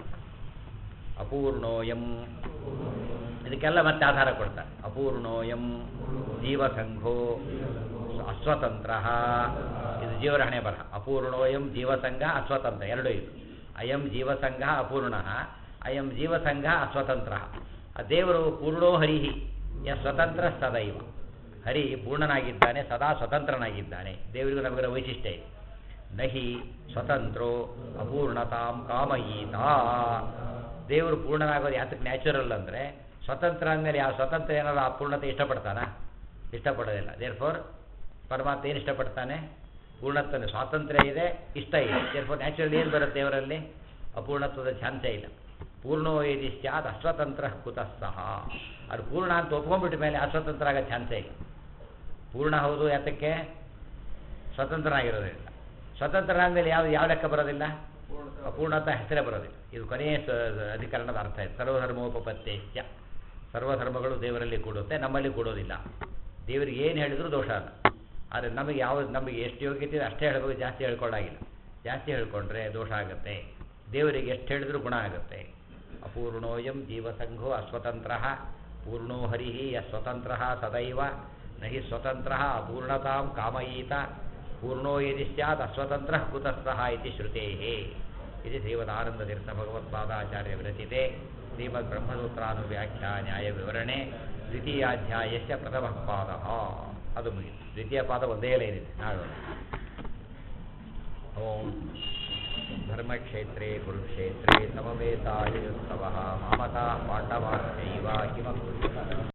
ಅಪೂರ್ಣೋಯಂ ಇದಕ್ಕೆಲ್ಲ ಮತ್ತೆ ಆಧಾರ ಕೊಡ್ತಾರೆ ಅಪೂರ್ಣೋಯಂ ಜೀವಸಂಘೋ ಅಸ್ವತಂತ್ರ ಇದು ಜೀವರ ಹಣೆ ಬರಹ ಅಪೂರ್ಣೋಯಂ ಜೀವಸಂಘ ಅಸ್ವತಂತ್ರ ಎರಡು ಇದು ಅಯಂ ಜೀವಸಂಘ ಅಪೂರ್ಣ ಅಯಂ ಜೀವಸಂಘ ಅಸ್ವತಂತ್ರ ಆ ದೇವರು ಪೂರ್ಣೋ ಹರಿಹಿ ಯ ಸ್ವತಂತ್ರ ಸದೈವ ಹರಿ ಪೂರ್ಣನಾಗಿದ್ದಾನೆ ಸದಾ ಸ್ವತಂತ್ರನಾಗಿದ್ದಾನೆ ದೇವರಿಗೂ ನಮಗಿರೋ ವೈಶಿಷ್ಟ್ಯ ಇದೆ ನಹಿ ಸ್ವತಂತ್ರೋ ಅಪೂರ್ಣತಾಂ ಕಾಮಯೀತ ದೇವರು ಪೂರ್ಣನಾಗೋದು ಯಾತಕ್ಕೆ ನ್ಯಾಚುರಲ್ ಅಂದರೆ ಸ್ವತಂತ್ರ ಅಂದಮೇಲೆ ಯಾವ ಸ್ವತಂತ್ರ ಏನಾದ್ರು ಅಪೂರ್ಣತೆ ಇಷ್ಟಪಡ್ತಾನಾ ಇಷ್ಟಪಡೋದಿಲ್ಲ ದೇರ್ ಫೋರ್ ಪರಮಾತ್ಮ ಏನು ಇಷ್ಟಪಡ್ತಾನೆ ಪೂರ್ಣತ್ವದ ಸ್ವಾತಂತ್ರ್ಯ ಇದೆ ಇಷ್ಟ ಇದೆ ದೇರ್ ಫೋರ್ ನ್ಯಾಚುರಲ್ ಏನು ಬರುತ್ತೆ ದೇವರಲ್ಲಿ ಅಪೂರ್ಣತ್ವದ ಚಾನ್ಸೇ ಇಲ್ಲ ಪೂರ್ಣೋ ಯದಿ ಸ್ಯಾತ್ ಅಸ್ವತಂತ್ರ ಕುತಃ ಸಹ ಅದು ಪೂರ್ಣ ಅಂತ ಒಪ್ಕೊಂಡ್ಬಿಟ್ಟ ಮೇಲೆ ಅಸ್ವತಂತ್ರ ಆಗೋ ಚಾನ್ಸೇ ಇಲ್ಲ ಪೂರ್ಣ ಹೌದು ಯಾತಕ್ಕೆ ಸ್ವತಂತ್ರನಾಗಿರೋದಿಲ್ಲ ಸ್ವತಂತ್ರನಾದ್ಮೇಲೆ ಯಾವ ಯಾವ ಲೆಕ್ಕ ಬರೋದಿಲ್ಲ ಅಪೂರ್ಣತ ಹೆಸರೇ ಬರೋದಿಲ್ಲ ಇದು ಕೊನೆಯ ಸ- ಅಧಿಕರಣದ ಅರ್ಥ ಇದೆ ಸರ್ವಧರ್ಮೋಪತ್ಯೇಶ್ಚ ಸರ್ವಧರ್ಮಗಳು ದೇವರಲ್ಲಿ ಕೂಡುತ್ತೆ ನಮ್ಮಲ್ಲಿ ಕೂಡೋದಿಲ್ಲ ದೇವರಿಗೆ ಏನು ಹೇಳಿದ್ರು ದೋಷ ಅಲ್ಲ ಆದರೆ ನಮಗೆ ಯಾವ ನಮಗೆ ಎಷ್ಟು ಯೋಗ್ಯತೆ ಇದೆ ಅಷ್ಟೇ ಹೇಳಬೇಕು ಜಾಸ್ತಿ ಹೇಳ್ಕೊಳ್ಳಾಗಿಲ್ಲ ಜಾಸ್ತಿ ಹೇಳ್ಕೊಂಡ್ರೆ ದೋಷ ಆಗುತ್ತೆ ದೇವರಿಗೆ ಎಷ್ಟು ಹೇಳಿದ್ರು ಗುಣ ಆಗುತ್ತೆ ಅಪೂರ್ಣೋಯಂ ಜೀವಸಂಘೋ ಅಸ್ವತಂತ್ರ ಪೂರ್ಣೋ ಹರಿ ಯಸ್ವತಂತ್ರ ಸದೈವ ನಹಿ ಸ್ವತಂತ್ರ ಅಪೂರ್ಣತಾಂ ಕಾಮಯೀತ ಪೂರ್ಣೋ ಯದಿ ಸ್ಯಾತ್ ಅಸ್ವತಂತ್ರ ಕುತಃ ಇತಿ ಶ್ರುತೇ ಇದು ಶ್ರೀಮದಾನಂದತೀರ್ಥ ಭಗವತ್ಪಾದಾಚಾರ್ಯ ವಿರಚಿತೆ ಶ್ರೀಮದ್ ಬ್ರಹ್ಮಸೂತ್ರಾನುವ್ಯಾಖ್ಯಾ ನ್ಯಾಯ ವಿವರಣೆ ದ್ವಿತೀಯಾಧ್ಯಾಯಸ್ಯ ಪ್ರಥಮ ಪಾದ ಅದು ಮುಗಿತು ದ್ವಿತೀಯ ಪಾದ ಒಂದೇ ಲೈನಿದೆ ನಾಡು ಓಂ ಧರ್ಮಕ್ಷೇತ್ರೇ ಕುರುಕ್ಷೇತ್ರೇ ಸಮವೇತಾಯುತ್ಸವ ಮಮತಾ ಪಾಂಡವಾಶ್ಚೈವ ಕಿಮ